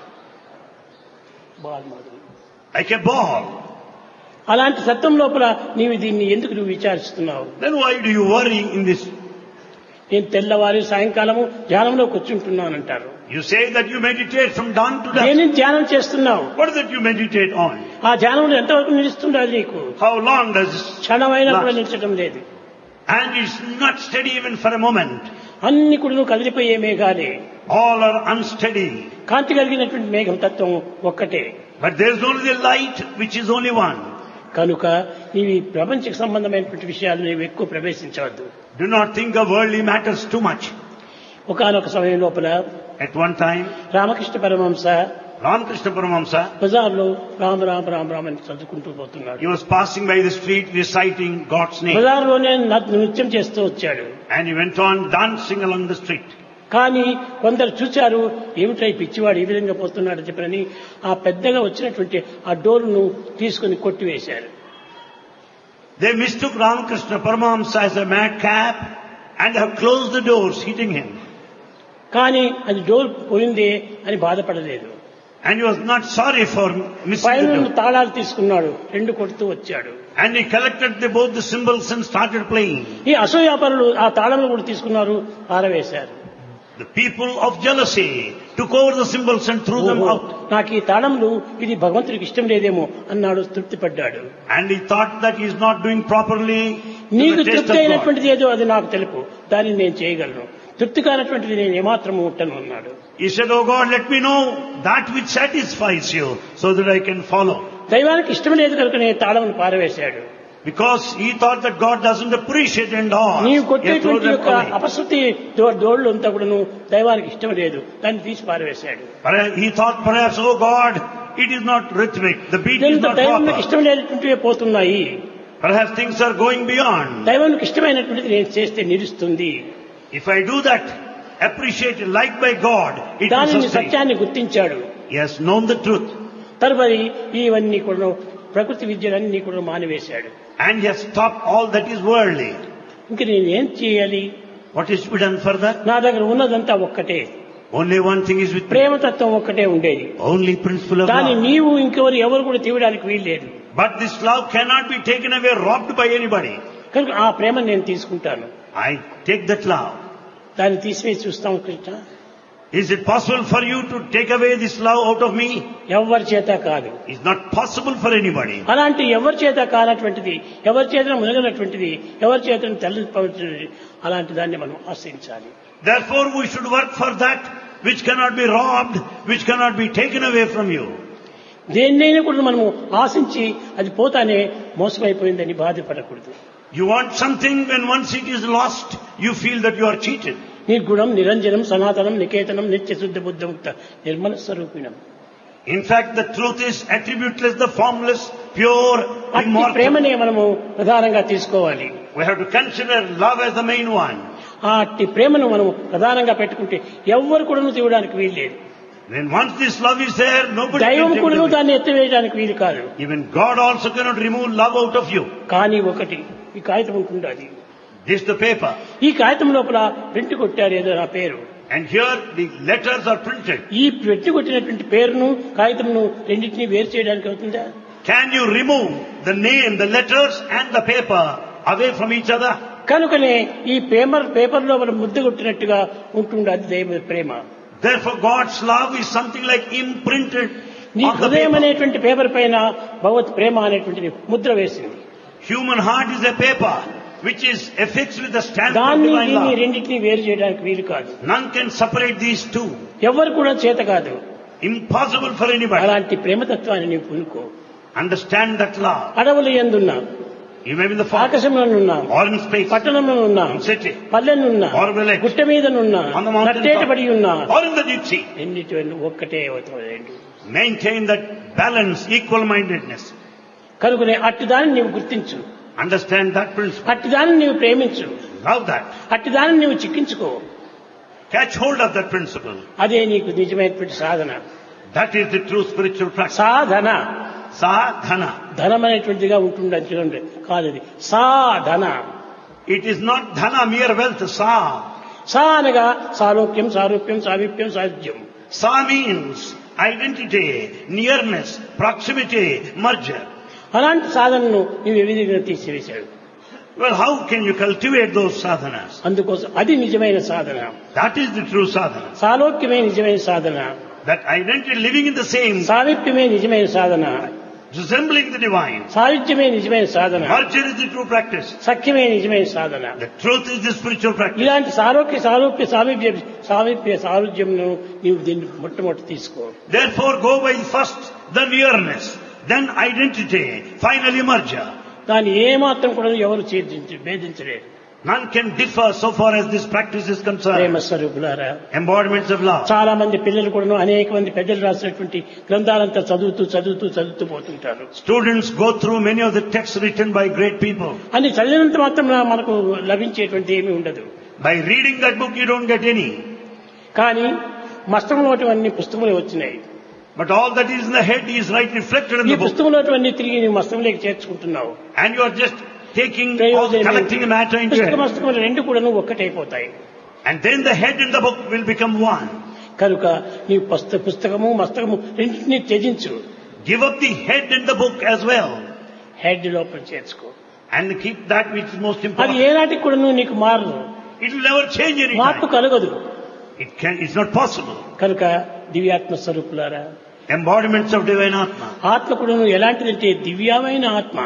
like a ball. అలాంటి సత్వం లోపల నీవు దీన్ని ఎందుకు నువ్వు విచారిస్తున్నావు Then why do you worry in this? నేను తెల్లవారి సాయంకాలము ధ్యానంలో కూర్చుంటున్నానంటారు You say that you meditate from dawn to dusk. దేని ధ్యానం చేస్తున్నావు What is it you meditate on? ఆ ధ్యానంలో ఎంతవరకు నిలుస్తుండాలి నీకు How long does this? క్షణమైనా కూడా నిలిచడం లేదు And it's not steady even for a moment. అన్ని కూడా నువ్వు కదిలిపోయే మేఘాలే All are unsteady. కాంతి కలిగినటువంటి మేఘం తత్వం ఒక్కటే But there is only the light which is only one. కనుక నీవు ఈ ప్రపంచకు సంబంధమైనటువంటి విషయాలు నీవు ఎక్కువ ప్రవేశించవద్దు Do not think of worldly matters too much. ఒకనొక సమయం లోపల At one time, Ramakrishna Paramahamsa Ramakrishna Paramamsa, బజార్లో రామ రామ రామ రామ అని చదువుకుంటూ పోతున్నాడు he was passing by the street reciting God's name. బజార్లోనే న- నృత్యం చేస్తూ వచ్చాడు And he went on dancing along the street. కానీ కొందరు చూచారు ఏమిటై పిచ్చివాడు ఈ విధంగా పోతున్నాడు చెప్పని ఆ పెద్దగా వచ్చినటువంటి ఆ డోరును తీసుకుని కొట్టివేశారు They mistook Ramakrishna Paramamsa as a madcap and have closed the doors, hitting him. కానీ అది డోర్ పోయిందే అని బాధపడలేదు And he was not sorry for missing పైన the నుండి door. తాళాలు తీసుకున్నాడు రెండు కొడుతూ వచ్చాడు And he collected the, both the cymbals and started playing. ఈ అసూయాపరులు ఆ తాళములు కూడా తీసుకున్నారు పారవేశారు The people of jealousy took over the cymbals and threw them ఓహో, out. నాకు ఈ తాళములు ఇది భగవంతుడికి ఇష్టం లేదేమో అన్నాడు తృప్తి పడ్డాడు And he thought that he is not doing properly to నీకు the taste తృప్తి of God. అయినటువంటిది ఏదో అది నాకు తెలుపు దానిని నేను చేయగలను తృప్తి కానటువంటిది నేను ఏమాత్రము ఉంటాను అన్నాడు He said, Oh God, let me know that which satisfies you so that I can follow. దైవానికి ఇష్టం లేదు కనుక నేను తాళమును పారవేశాడు Because he thought that God doesn't appreciate and all. నీవు He threw కొట్టేటువంటి them యొక్క away. అపశృతి దో- దోళ్లు అంతా కూడాను దైవానికి ఇష్టం లేదు దాన్ని తీసి పారవేశాడు Perhaps- He thought perhaps, oh God, it is not rhythmic. The beat is దీంతో not దైవానికి proper. ఇష్టం లేనటువంటివి పోతున్నాయి Perhaps things are going beyond. దైవానికి ఇష్టమైనటువంటిది నేను చేస్తే నిలుస్తుంది If I do that, appreciated like by God, it will దానిని sustain. సత్యాన్ని గుర్తించాడు He has known the truth. తరువారి ఇవన్నీ కూడా ప్రకృతి విద్యలన్నీ కూడా మానివేశాడు And he has stopped all that is worldly. ఇంక నేను ఏం చేయాలి What is to be done further? నా దగ్గర ఉన్నదంతా ఒక్కటే Only one thing is with me. ప్రేమతత్వం ఒక్కటే ఉండేది Only principle of దాన్ని love. నీవు ఇంకెవరు ఎవరు కూడా తీయడానికి వీల్లేదు But this love cannot be taken away, robbed by anybody. కనుక ఆ ప్రేమను నేను తీసుకుంటాను I take that love. దాన్ని తీసివేసి చూస్తాం Krishna Is it possible for you to take away this love out of me? ఎవరి చేత కాదు It's not possible for anybody. అలాంటి ఎవరి చేత కానటువంటిది ఎవరి చేత మునగనటువంటిది ఎవరి చేత తల్లిపోతున్నది అలాంటి దాన్ని మనం ఆశ్రయించాలి Therefore we should work for that which cannot be robbed, which cannot be taken away from you. దేన్నైనా కూడా మనము ఆశించి అది పోతానే మోసమైపోయిందని బాధపడకూడదు You want something when once it is lost, you feel that you are cheated. నిర్గుణం నిరంజనం సనాతనం నికేతనం నిత్య శుద్ధ బుద్ధముక్త Nirmala స్వరూపిణం In fact, the truth is attributeless, the formless, pure, అట్టి immortal. ప్రేమనే మనము ప్రధానంగా తీసుకోవాలి We have to consider love as the main one. ఆ అట్టి ప్రేమను మనం ప్రధానంగా పెట్టుకుంటే ఎవ్వరు కూడా తీయడానికి వీలు లేదు When once this love is there, nobody దైవం can take కూడా it away. దాన్ని ఎత్తివేయడానికి వీలు కాదు Even God also cannot remove love out of you. కానీ ఒకటి ఈ కాగితం ఉంటుంది అది This the paper. ఈ కాగితం లోపల ప్రింట్ కొట్టారు ఏదో నా పేరు And here the letters are printed. ఈ ప్రింట్ కొట్టినటువంటి పేరును కాగితంను రెండింటినీ వేరు చేయడానికి అవుతుందా Can you remove the name, the letters and the paper away from each other? కనుకనే ఈ పేపర్ పేపర్ లో మనం ముద్ద కొట్టినట్టుగా ఉంటుండే అది దైవ ప్రేమ Therefore God's love is something like imprinted నీ on the హృదయం paper. అనేటువంటి పేపర్ పైన భగవత్ ప్రేమ అనేటువంటిది ముద్ర వేసింది Human heart is a paper which is affixed with the stamp of దాన్ని divine దీన్ని love. రెండింటినీ వేరు చేయడానికి వీలు కాదు None can separate these two. ఎవరు కూడా చేత కాదు Impossible for anybody. అలాంటి ప్రేమతత్వాన్ని నీవు పునుకో Understand that law. అడవులు ఎందున్నా You may be in the forest ఆకాశంలోనున్నా or in space, పట్టణంలో ఉన్నా in city, పల్లెనున్నా Or village. గుట్ట మీదనున్నా On the mountain నట్టేటబడి ఉన్నా or in the deep sea. ఎన్నిటి ఒక్కటే అవుతుంది Maintain that balance, equal mindedness. కనుకనే అట్టి దాన్ని నీవు గుర్తించు Understand that principle. అట్టి దాన్ని నీవు ప్రేమించు Love that. అట్టి దాన్ని నీవు చిక్కించుకో Catch hold of that principle. అదే నీకు నిజమైనటువంటి సాధన That is the true spiritual practice. Sadhana Sadhana. ధనం అనేటువంటిదిగా ఉంటుందని చూడండి కాదు అది సాధన It is not dhana, mere wealth. Sa. సా అనగా సాలోక్యం సారూప్యం సామీప్యం సాధ్యం Sa means identity, nearness, proximity, merger. అలాంటి సాధనను నీవు ఏ విధంగా తీసివేశాడు Well, how can you cultivate those sadhanas? అందుకోసం అది నిజమైన సాధన That is the true sadhana. సాలోక్యమే నిజమైన సాధన That identity living in the same, సామీప్యమే నిజమైన సాధన resembling the divine. సాహిత్యమే నిజమైన సాధన Merger is the true practice. సఖ్యమే నిజమైన సాధన The truth is the spiritual practice. ఇలాంటి సారోక్య సారూప్య సామీప్య సామీప్య సారుధ్యంను నీవు దీన్ని మొట్టమొదటి తీసుకో Therefore, go by first the nearness, then identity, finally merger. దాన్ని ఏమాత్రం కూడా ఎవరు ఛేదించ భేదించలేరు None can differ so far as this practice is concerned. ప్రేమ స్వరూపులారా Embodiments of love. చాలా మంది పిల్లలు కూడా అనేక మంది పెద్దలు రాసినటువంటి గ్రంథాలంతా చదువుతూ చదువుతూ చదువుతూ పోతుంటారు Students go through many of the texts written by great people. అని చదివినంత మాత్రం మనకు లభించేటువంటి ఏమీ ఉండదు By reading that book, you don't get any. కానీ మస్తంలోటివన్నీ పుస్తకములే వచ్చినాయి But all that is in the head is right reflected in ఈ the book. పుస్తకంలోటివన్నీ తిరిగి నీ మస్తంలోకి చేర్చుకుంటున్నావు And you are just taking, all, ప్రయోజనం collecting ఏంటి? matter into పుస్తక your head. మస్తకములు రెండు కూడా ఒక్కటైపోతాయి And then the head and the book will become one. కనుక నీ పుస్త పుస్తకము మస్తకము రెండింటినీ త్యజించు Give up the head and the book as well. Head లోపల చేర్చుకో And keep that which is most అది important. ఏనాటికి కూడా నీకు మారదు It will never change any మార్పు time. కలగదు It can, it's not possible. కనుక దివ్యాత్మ స్వరూపులారా Embodiments of divine Atma. ఆత్మ కూడా ఎలాంటిదంటే దివ్యమైన ఆత్మ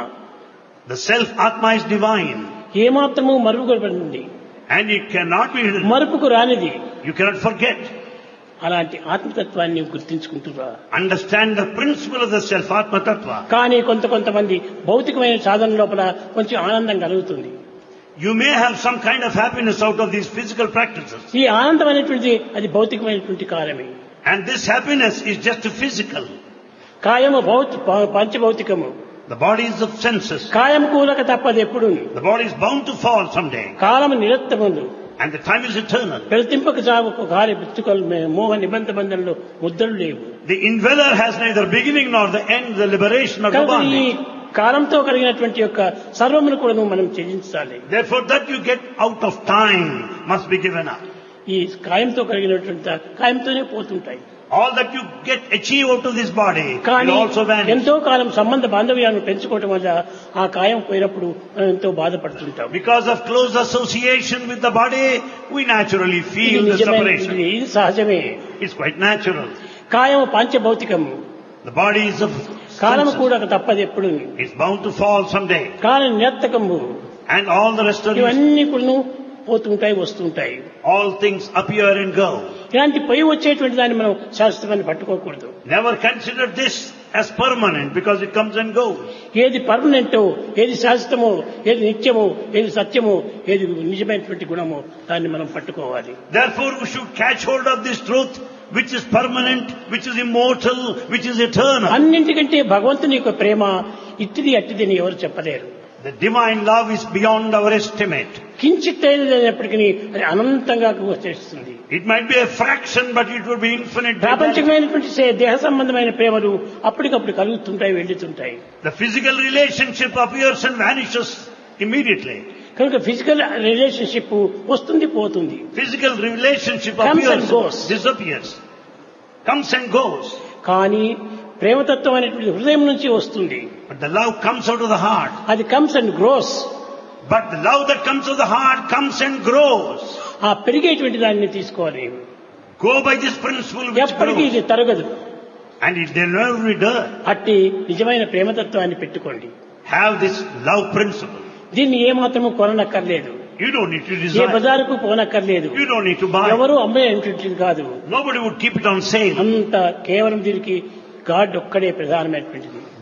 The self Atma is divine. ఏమాత్రము మరుగుపడింది And it cannot be hidden. మరుపుకు రానిది You cannot forget. అలాంటి ఆత్మతత్వాన్ని నీవు గుర్తించుకుంటురా Understand the principle of the self Atma Tattva. కానీ కొంత కొంతమంది భౌతికమైన సాధన లోపల కొంచెం ఆనందం కలుగుతుంది You may have some kind of happiness out of these physical practices. ఈ ఆనందం అనేటువంటిది అది భౌతికమైనటువంటి కాలమే And this happiness is just physical. కాయము భౌతి ప- పంచభౌతికము The body is of senses. కాయం కూలక తప్పదు ఎప్పుడు The body is bound to fall someday. కాలము నిరత్తముందు And the time is eternal. ప్రతింపక చావుకు కార్య పుస్తకాలు మోహ నిబంధ బంధనలు ముద్రలు లేవు The indweller has neither beginning nor the end, the liberation of the కనుక ఈ bondage. కాలంతో కలిగినటువంటి యొక్క సర్వమును కూడా నువ్వు మనం త్యజించాలి Therefore, that you get out of time must be given up. ఈ కాయంతో కలిగినటువంటి కాయంతోనే పోతుంటాయి All that you get achieve out of this body కానీ will also vanish. ఎంతో కాలం సంబంధ బాంధవ్యాన్ని పెంచుకోవటం వల్ల ఆ కాయం పోయినప్పుడు మనం ఎంతో బాధపడుతుంటాం Because of close association with the body, we naturally ఇది feel the నిజమైన separation. ఇది సహజమే It's quite natural. కాయము పంచభౌతికము The body is of కాలము senses. కూడా తప్పదు ఎప్పుడు It's bound to fall someday. Column నిరత్తకము And all the rest of it, ఇవన్నీ కూడా పోతుంటాయి వస్తుంటాయి all things appear and go. ఇలాంటి పోయి వచ్చేటువంటి దాన్ని మనం శాస్త్రాన్ని పట్టుకోకూడదు Never consider this as permanent because it comes and goes. ఏది పర్మనెంటో ఏది శాశ్వతమో ఏది నిత్యమో ఏది సత్యమో ఏది నిజమైనటువంటి గుణమో దాన్ని మనం పట్టుకోవాలి Therefore, we should catch hold of this truth which is permanent, which is immortal, which is eternal. అన్నింటికంటే భగవంతుని యొక్క ప్రేమ ఇట్టిది అట్టిది అని ఎవరు చెప్పలేరు The divine love is beyond our estimate. కించిత్తైనప్పటికీ అది అనంతంగా చేస్తుంది It might be a fraction, but it would be infinite. ప్రాపంచికమైనటువంటి సే- దేహ సంబంధమైన ప్రేమలు అప్పటికప్పుడు కలుగుతుంటాయి వెళ్తుంటాయి The physical relationship appears and vanishes immediately. కనుక ఫిజికల్ రిలేషన్షిప్ వస్తుంది పోతుంది Physical relationship Comes appears, and goes. disappears, comes and goes. కానీ ప్రేమతత్వం అనేటువంటి హృదయం నుంచి వస్తుంది But the love comes out of the heart. అది comes and grows But the love that comes out of the heart comes and grows. ఆ పెరిగేటువంటి దాన్ని తీసుకోవాలి Go by this principle which ఎప్పటికీ grows. ఇది తరగదు And it will never be done. అట్టి నిజమైన ప్రేమతత్వాన్ని పెట్టుకోండి Have this love principle. దీన్ని ఏమాత్రము కొననక్కర్లేదు You don't need to A desire. బజారుకు పోనక్కర్లేదు You don't need to buy. ఎవరు అమ్మేటువంటిది కాదు Nobody would keep it on sale. అంత కేవలం దీనికి గాడ్ ఒక్కడే ప్రధానమైనటువంటిది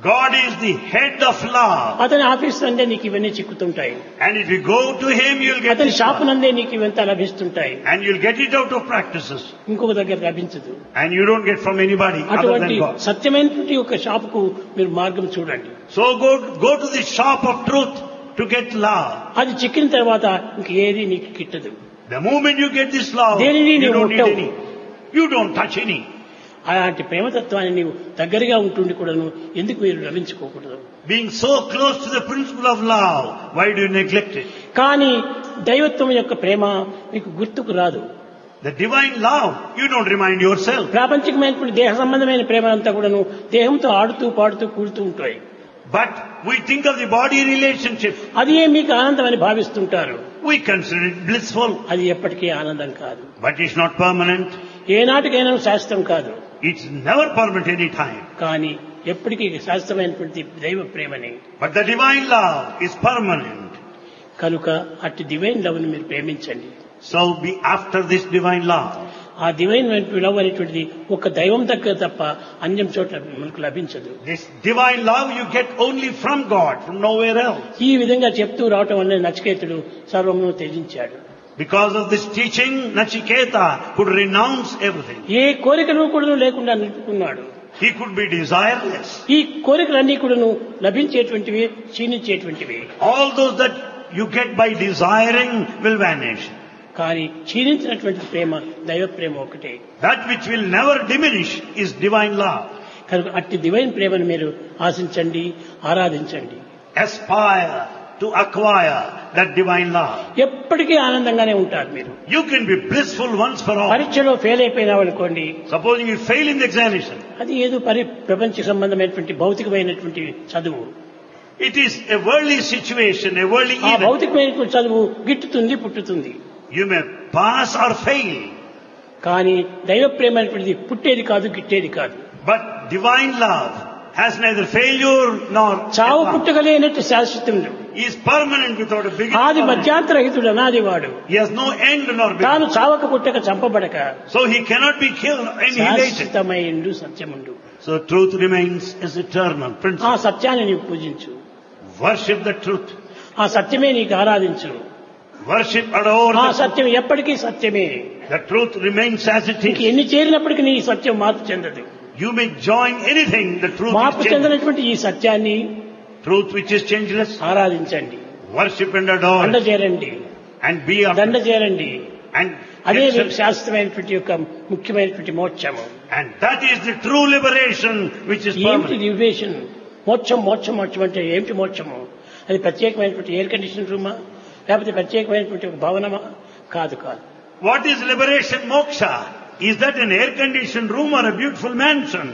God is the head of love. అతని ఆఫీస్ నందే నీకు ఇవన్నీ చిక్కుతుంటాయి And if you go to Him, you'll get అతని this షాపు love. నందే నీకు ఇవంతా లభిస్తుంటాయి And you'll get it out of practices. ఇంకొక దగ్గర లభించదు And you don't get from anybody other అటువంటి than God. సత్యమైనటువంటి ఒక షాపుకు మీరు మార్గం చూడండి So go, go to the shop of truth to get love. అది చిక్కిన తర్వాత ఇంక ఏది నీకు కిట్టదు The moment you get this love, దేనిని you నీవు don't need ముట్టవు. any. You don't touch any. అలాంటి ప్రేమతత్వాన్ని నీవు దగ్గరగా ఉంటుండి కూడాను ఎందుకు మీరు లభించుకోకూడదు Being so close to the principle of love, why do you neglect it? కానీ దైవత్వం యొక్క ప్రేమ మీకు గుర్తుకు రాదు The divine love, you don't remind yourself. ప్రాపంచికమైనటువంటి దేహ సంబంధమైన ప్రేమ అంతా కూడాను దేహంతో ఆడుతూ పాడుతూ కూడుతూ ఉంటాయి But we think of the body relationship. అదే మీకు ఆనందం అని భావిస్తుంటారు We consider it blissful. అది ఎప్పటికీ ఆనందం కాదు But it's not permanent. ఏనాటికైనా శాస్త్రం కాదు It's never permanent any time. కానీ ఎప్పటికీ శాస్త్రమైనటువంటి దైవ ప్రేమని But the divine love is permanent. కనుక అట్టి డివైన్ లవ్ ని మీరు ప్రేమించండి So be after this divine love. ఆ డివైన్ లవ్ అనేటువంటిది ఒక దైవం దగ్గర తప్ప అన్యం చోట మనకు లభించదు This divine love you get only from God, from nowhere else. ఈ విధంగా చెప్తూ రావటం వల్ల నచికేతుడు సర్వమును త్యజించాడు Because of this teaching, Nachiketa could renounce everything. ఏ కోరికను కూడా లేకుండా నిలుపుకున్నాడు He could be desireless. ఈ కోరికలన్నీ కూడాను లభించేటువంటివి క్షీణించేటువంటివి All those that you get by desiring will vanish. కానీ క్షీణించినటువంటి ప్రేమ దైవ ప్రేమ ఒకటే That which will never diminish is divine love. కనుక అట్టి డివైన్ ప్రేమను మీరు ఆశించండి ఆరాధించండి Aspire to acquire that divine love. ఎప్పటికీ ఆనందంగానే ఉంటారు మీరు You can be blissful once for all. పరీక్షలో ఫెయిల్ అయిపోయినావు అనుకోండి Supposing you fail in the examination, అది ఏదో పరి ప్రపంచ సంబంధమైనటువంటి భౌతికమైనటువంటి చదువు it is a worldly situation, a worldly ఆ event. భౌతికమైనటువంటి చదువు గిట్టుతుంది పుట్టుతుంది You may pass or fail, కానీ దైవ ప్రేమ అనేటువంటిది పుట్టేది కాదు గిట్టేది కాదు but divine love has neither failure nor చావు advance. పుట్టగలేనట్టు శాశ్వతముడు He is permanent without a beginning. ఆది or end. మధ్యాంతరహితుడు అనాది వాడు He has no end nor తాను beginning. చావక పుట్టక చంపబడక So he cannot be killed, annihilated. శాశ్వతమైండు సత్యముండు So truth remains as eternal ఆ principle. సత్యాన్ని నీవు పూజించు Worship the truth. ఆ సత్యమే నీకు ఆరాధించు Worship, adore ఆ the truth. సత్యం ఎప్పటికీ సత్యమే The truth remains as it నీకు is. ఎన్ని చేరినప్పటికీ నీ సత్యం మార్పు చెందదు You may join anything, the truth మార్పు is changeless. చెందినటువంటి ఈ సత్యాన్ని Truth which is changeless, ఆరాధించండి worship and adore దండ it. చేరండి and be దండ after. చేరండి And, అదే get మీకు some- శాస్త్రమైనటువంటి యొక్క ముఖ్యమైనటువంటి మోక్షము and that is the true liberation which is ఏమిటి permanent. లిబరేషన్ మోక్షం మోక్షం మోక్షం అంటే ఏమిటి మోక్షము అది ప్రత్యేకమైనటువంటి ఎయిర్ కండిషన్ రూమా లేకపోతే ప్రత్యేకమైనటువంటి ఒక భవనమా కాదు కాదు What is liberation moksha? Is that an air-conditioned room or a beautiful mansion?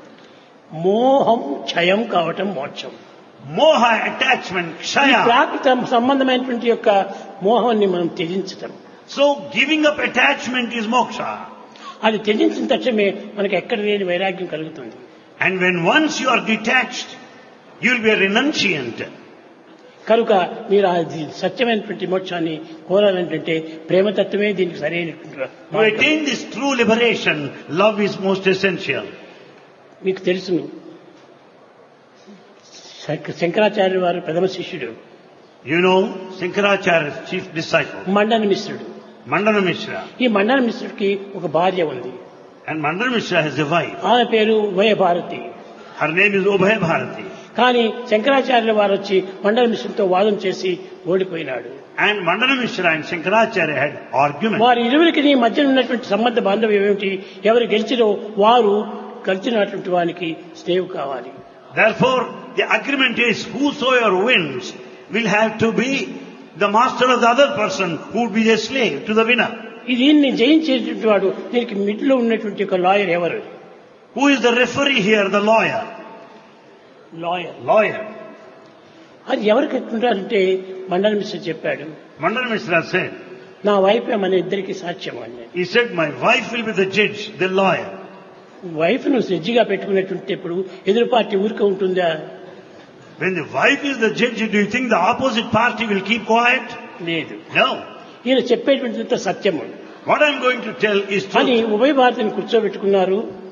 మోహం క్షయం కావటం మోక్షం Moha, attachment, ఈ kshaya. ప్రాకృత సంబంధమైనటువంటి యొక్క మోహాన్ని మనం త్యజించటం So giving up attachment is moksha. అది త్యజించిన తక్షణమే మనకి ఎక్కడ లేని వైరాగ్యం కలుగుతుంది And when once you are detached, you will be a renunciant. కనుక మీరు అది సత్యమైనటువంటి మోక్షాన్ని కోరాలంటే ప్రేమతత్వమే దీనికి సరైనటువంటి To మార్గం. attain this true liberation, love is most essential. మీకు తెలుసును శంక- శంకరాచార్యుల వారు ప్రథమ శిష్యుడు You know, Sankaracharya's chief disciple, Mandana మిశ్రుడు Mandana Mishra. ఈ మండన మిశ్రుడికి ఒక భార్య ఉంది And Mandana Mishra has a wife. ఆమె పేరు ఉభయభారతి Her name is Ubhay Bharati. కానీ శంకరాచార్యుల వారు వచ్చి మండల మిశ్రుడితో వాదం చేసి ఓడిపోయినాడు And Mandana Mishra and Shankaracharya had argument. వారి ఇరువురికి మధ్య ఉన్నటువంటి సంబంధ బాంధవ్యం ఏమిటి ఎవరు గెలిచినో వారు గెలిచినటువంటి వానికి స్నేహం కావాలి Therefore, the agreement is whosoever wins will have to be the master of the other person who would be the slave to the winner. ఈ దీన్ని జయించేటువంటి వాడు దీనికి మిడిలో ఉన్నటువంటి ఒక లాయర్ ఎవరు Who is the referee here? The lawyer. Lawyer Lawyer. అది ఎవరికి ఎట్లుంటారంటే మండల మిశ్ర చెప్పాడు Mandana Mishra said, నా వైఫ్ మన ఇద్దరికి సాక్ష్యం అని he said, my wife will be the judge, the lawyer. Wife ను జడ్జిగా పెట్టుకున్నటువంటి ఇప్పుడు ఎదురు పార్టీ ఊరికే ఉంటుందా When the wife is the judge, do you think the opposite party will keep quiet? లేదు No. ఈయన చెప్పేటువంటిదంతా సత్యము What I'm going to tell is అని truth. ఉభయ భారతిని కూర్చోబెట్టుకున్నారు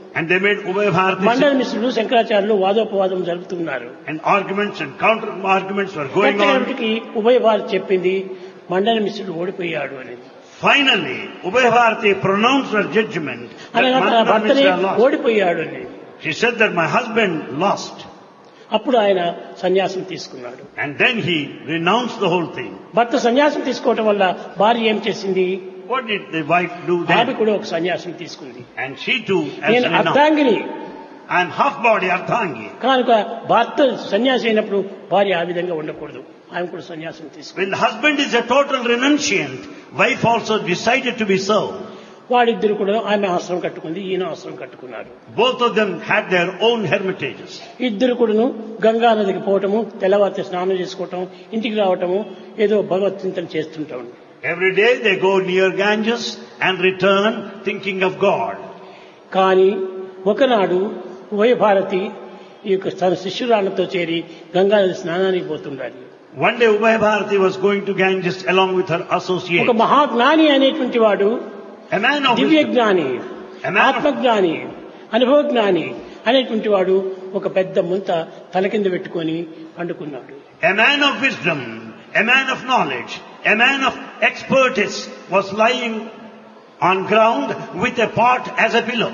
And they made Ubhay Bharati మండల మిశ్రులు శంకరాచార్యులు వాదోపవాదం జరుపుతున్నారు and arguments and counter arguments were going on. కట్టగలికి ఉభయ భారత్ చెప్పింది మండల మిశ్రుడు ఓడిపోయాడు అనేది Finally, Ubhay Bharati pronounced her judgment that అనగా తన Mandana భర్తనే Mishra lost. ఓడిపోయాడు అనేది She said that my husband lost. అప్పుడు ఆయన సన్యాసం తీసుకున్నాడు And then he renounced the whole thing. భర్త సన్యాసం తీసుకోవటం వల్ల భార్య ఏం చేసింది What did the wife do ఆమె then? కూడా ఒక సన్యాసం తీసుకుంది And she too has నేను renounced. అర్థాంగిని I am half body Ardhangi. కనుక భర్త సన్యాసి అయినప్పుడు భార్య ఆ విధంగా ఉండకూడదు ఆమె కూడా సన్యాసం తీసుకుంది When the husband is a total renunciant, wife also decided to be so. వాడిద్దరు కూడా ఆమె ఆశ్రమం కట్టుకుంది ఈయన ఆశ్రమం కట్టుకున్నాడు Both of them had their own hermitages. ఇద్దరు కూడాను గంగా నదికి పోవటము తెల్లవారితే స్నానం చేసుకోవటం ఇంటికి రావటము ఏదో భగవత్ చింతన చేస్తుంటాం Every day they go near Ganges and return thinking of God. కానీ ఒకనాడు ఉభయ భారతి ఈ యొక్క తన శిష్యురాళ్లతో చేరి గంగా నది స్నానానికి పోతుండాలి One day Ubhay Bharati was going to Ganges along with her ఒక associate. మహాజ్ఞాని అనేటువంటి వాడు A man of Divya wisdom, జ్ఞాని A man of- ఆత్మజ్ఞాని అనుభవ జ్ఞాని అనేటువంటి వాడు ఒక పెద్ద ముంత తల కింద పెట్టుకొని పండుకున్నాడు a man of wisdom, a man of knowledge, a man of expertise was lying on ground with a pot as a pillow.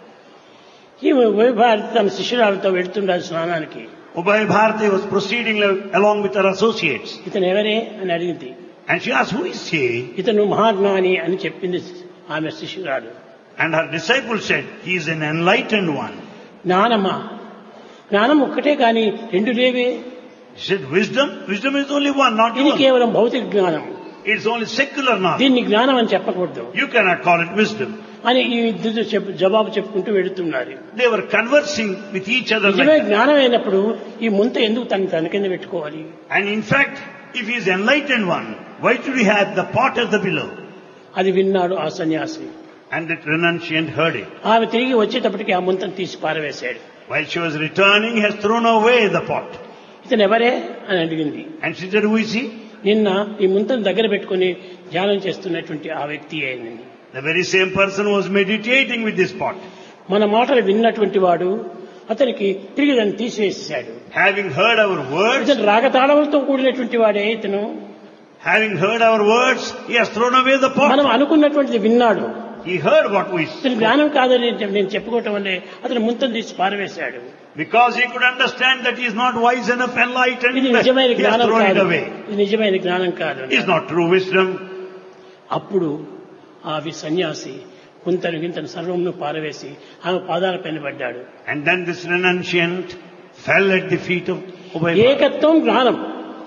ఈ ఉభయ భారతి తన శిష్యురాలతో వెళ్తుండాలి స్నానానికి Ubhay Bharati was proceeding along with her associates. ఇతను ఎవరే అని అడిగింది And she asked, who is he? ఇతను మహాజ్ఞాని అని చెప్పింది ఆమె శిష్యురాలు And her disciple said, he is an enlightened one. జ్ఞానమా జ్ఞానం ఒక్కటే కానీ రెండు లేవే She said, wisdom? Wisdom is only one, not ఇది one. కేవలం భౌతిక జ్ఞానం It's only secular knowledge. దీన్ని జ్ఞానం అని చెప్పకూడదు You cannot call it wisdom. అని ఈ ఇద్దరు చెప్పు జవాబు చెప్పుకుంటూ వెళుతున్నారు They were conversing with each other like నిజమే that. జ్ఞానం అయినప్పుడు ఈ ముంత ఎందుకు తన తన కింద పెట్టుకోవాలి And in fact, if he is enlightened one, why should he have the pot as the pillow? అది విన్నాడు ఆ సన్యాసి And that renunciant heard it. ఆమె తిరిగి వచ్చేటప్పటికి ఆ ముంతను తీసి పారవేశాడు While she was returning, he has thrown away the pot. ఇతను ఎవరే అని అడిగింది And she said, who is he? నిన్న ఈ ముంతను దగ్గర పెట్టుకుని ధ్యానం చేస్తున్నటువంటి ఆ వ్యక్తి అయింది The very same person was meditating with this pot. మన మాటలు విన్నటువంటి వాడు అతనికి తిరిగి దాన్ని తీసివేసేశాడు Having heard our words, ఇతను రాగతాళములతో కూడినటువంటి వాడే ఇతను having heard our words, he has thrown away the మనం pot. అనుకున్నటువంటిది విన్నాడు He heard what we ఇతను spoke. జ్ఞానం కాదని నేను చెప్పుకోవటం వల్లే అతను ముంతను తీసి పారవేశాడు Because he could understand that he is not wise enough, enlightened, ఇది నిజమైన he has జ్ఞానం thrown it కాదు away. ఇది నిజమైన జ్ఞానం కాదు It is not true wisdom. అప్పుడు ఆ వి సన్యాసి కుంతను గింతను సర్వమును పారవేసి ఆమె పాదాల పైన పడ్డాడు And then this renunciant fell at the feet of Ubay. ఏకత్వం జ్ఞానం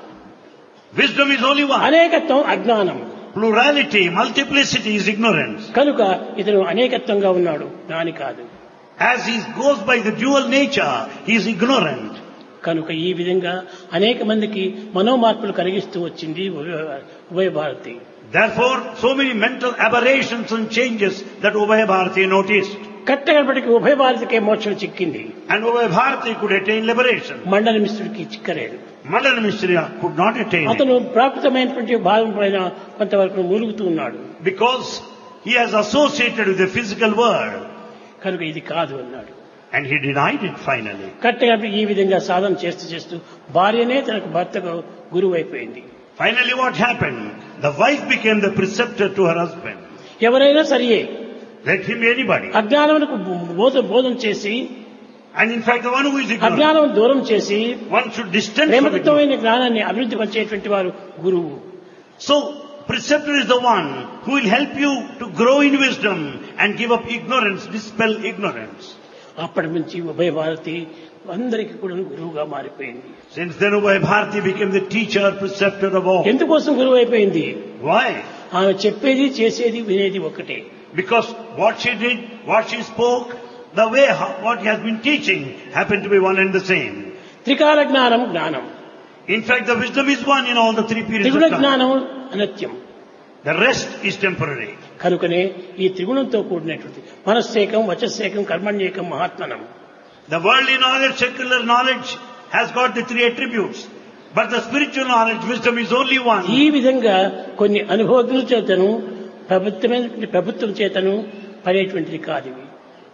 Wisdom is only one. అనేకత్వం అజ్ఞానం Plurality, multiplicity is ignorance. కనుక ఇతను అనేకత్వంగా ఉన్నాడు జ్ఞాని కాదు As he goes by the dual nature, he is ignorant. కనుక ఈ విధంగా అనేక మందికి మనోమార్పులు కలిగిస్తూ వచ్చింది ఉభయ ఉభయ Bharati Therefore, so many mental aberrations and changes that Ubhay Bharati noticed. కట్టగడపటికి ఉభయ భారతికే మోక్షం చిక్కింది And Ubhay Bharati could attain liberation. మండల మిశ్రుడికి చిక్కలేదు Mandana Mishra could not attain it అతను ప్రాకృతమైనటువంటి భాగం పైన కొంతవరకు మూలుగుతూ ఉన్నాడు because he has associated with the physical world. కనుక ఇది కాదు అన్నాడు And he denied it finally. కట్టగడపటి ఈ విధంగా సాధన చేస్తూ చేస్తూ భార్యనే తనకు భర్తకు గురువు అయిపోయింది Finally what happened? The wife became the preceptor to her husband. ఎవరైనా సరియే Let him be anybody. అజ్ఞానమునకు బోధ బోధన చేసి And in fact the one who is ignorant, అజ్ఞానం దూరం చేసి one should distance from ignorance. ప్రేమతత్వమైన జ్ఞానాన్ని అభివృద్ధి పరిచేటువంటి వారు గురువు So, preceptor is the one who will help you to grow in wisdom and give up ignorance, dispel ignorance. అప్పటి నుంచి ఉభయ భారతి అందరికీ కూడా గురువుగా మారిపోయింది Since then Ubhay Bharati became the teacher, preceptor of all. ఎందుకోసం గురువు అయిపోయింది Why? ఆమె చెప్పేది చేసేది వినేది ఒకటే Because what she did, what she spoke, the way, how- what he has been teaching happened to be one and the same. త్రికాల జ్ఞానం జ్ఞానం In fact, the wisdom is one in all the three periods త్రిగుణ of time. జ్ఞానం అనత్యం The rest is temporary. కనుకనే ఈ త్రిగుణంతో కూడినటువంటి మనస్సేకం వచస్సేకం కర్మణ్యేకం మహాత్మనం The worldly knowledge, secular knowledge has got the three attributes. But the spiritual knowledge, wisdom is only one. ఈ విధంగా కొన్ని అనుభవజ్ఞుల చేతను ప్రభుత్వమైన ప్రభుత్వం చేతను పడేటువంటిది కాదు ఇవి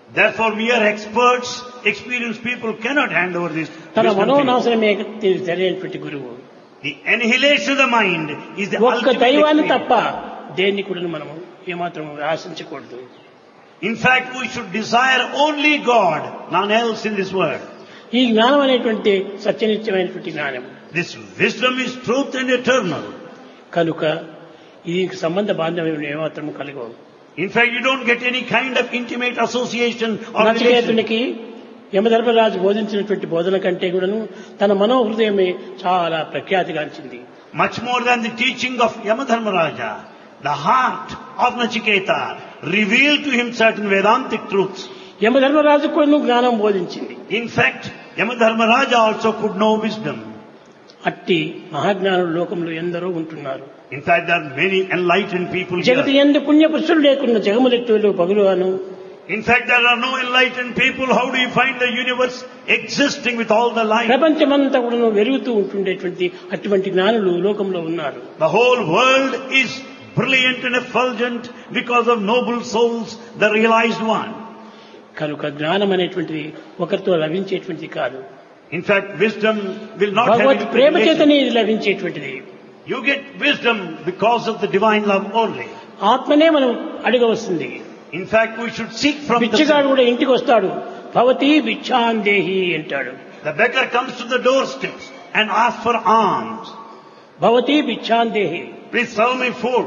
Therefore, mere experts, experienced people cannot hand over this తన wisdom to you. మనోనాశనమే దీనికి సరైనటువంటి గురువు The annihilation of the mind is the ఒక్క ultimate దైవాన్ని experience. తప్ప దేన్ని కూడా మనము ఏమాత్రం ఆశించకూడదు In fact, we should desire only God, none else in this world. ఈ జ్ఞానం అనేటువంటి సత్యనిత్యమైనటువంటి జ్ఞానం This wisdom is truth and eternal. కనుక దీనికి సంబంధ బాంధవ్యం ఏమాత్రం కలగవు In fact, you don't get any kind of intimate association or relation. నచికేతునికి Yamadharmaraju బోధించినటువంటి బోధన కంటే కూడాను తన మనోహృదయమే చాలా ప్రఖ్యాతిగాంచింది Much more than the teaching of Yamadharmaraja, the heart of Nachiketa revealed to him certain Vedantic truths. Yamadharmaraju కూడాను జ్ఞానం బోధించింది In fact, Yamadharmaraja also could know wisdom. అట్టి మహాజ్ఞానులు లోకంలో ఎందరో ఉంటున్నారు In fact, there are many enlightened people Jagathi here. ఎందు పుణ్యపురుషులు లేకున్న జగములెట్టులు పగులుగాను In fact, there are no enlightened people. How do you find the universe existing with all the light? ప్రపంచమంతా కూడా వెలుగుతూ ఉంటుండేటువంటి అటువంటి జ్ఞానులు లోకంలో ఉన్నారు The whole world is brilliant and effulgent because of noble souls, the realized one. కనుక జ్ఞానం అనేటువంటిది ఒకరితో లభించేటువంటిది కాదు In fact, wisdom will not have Bhagwat any Prema privilege. చేతనే ఇది లభించేటువంటిది You get wisdom because of the divine love only. ఆత్మనే మనం అడగవస్తుంది In fact, we should seek from బిచ్చగాడు the... కూడా ఇంటికి వస్తాడు భవతి భిక్షాందేహి అంటాడు The beggar comes to the doorsteps and asks for alms. భవతి భిక్షాందేహి Please serve me food.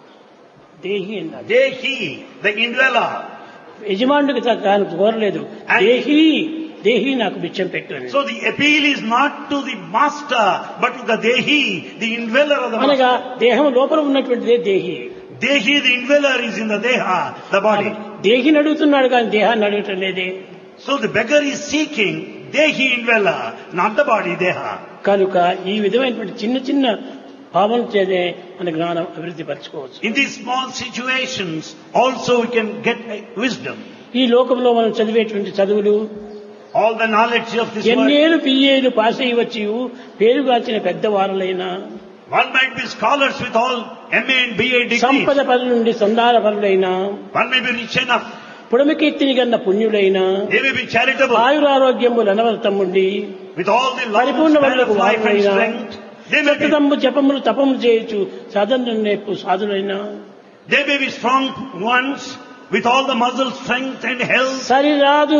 దేహి అన్నాడు Dehi, the indweller. యజమానుడికి తా- తాను కోరలేదు And- దేహి దేహి నాకు బిచ్చం పెట్టు అని So the appeal is not to the master, but to the Dehi, the indweller of the అనగా master. దేహం లోపల ఉన్నటువంటిదే దేహి Dehi, the indweller, is in the Deha, the body. దేహిని అడుగుతున్నాడు కానీ దేహాన్ని అడగటం లేదే So the beggar is seeking Dehi indweller, not the body Deha. కనుక ఈ విధమైనటువంటి చిన్న చిన్న భావన చేదే మన జ్ఞానం అభివృద్ధి పరచుకోవచ్చు In these small situations, also we can get uh, wisdom. ఈ లోకంలో మనం చదివేటువంటి చదువులు All the knowledge of this world. ఎన్నేళ్ళు పిఏలు పాస్ అయ్యి వచ్చి పేరుగాల్చిన పెద్దవారులైనా One might be scholars with all MA and BA degrees. సంపద పనుల నుండి సంధాన పనులైనా One may be rich enough. పుడమికీర్తిని కన్న పుణ్యులైనా They may be charitable. ఆయురారోగ్యములు అనవరతమ్ముండి With all the long పరిపూర్ణ span వల్లకు of life and వారులైనా strength. They may be, చక్కదమ్ము జపములు తపములు చేయొచ్చు సాధన నేర్పు సాధులైనా they may be strong ones with all the muscle strength and health. సరిరాదు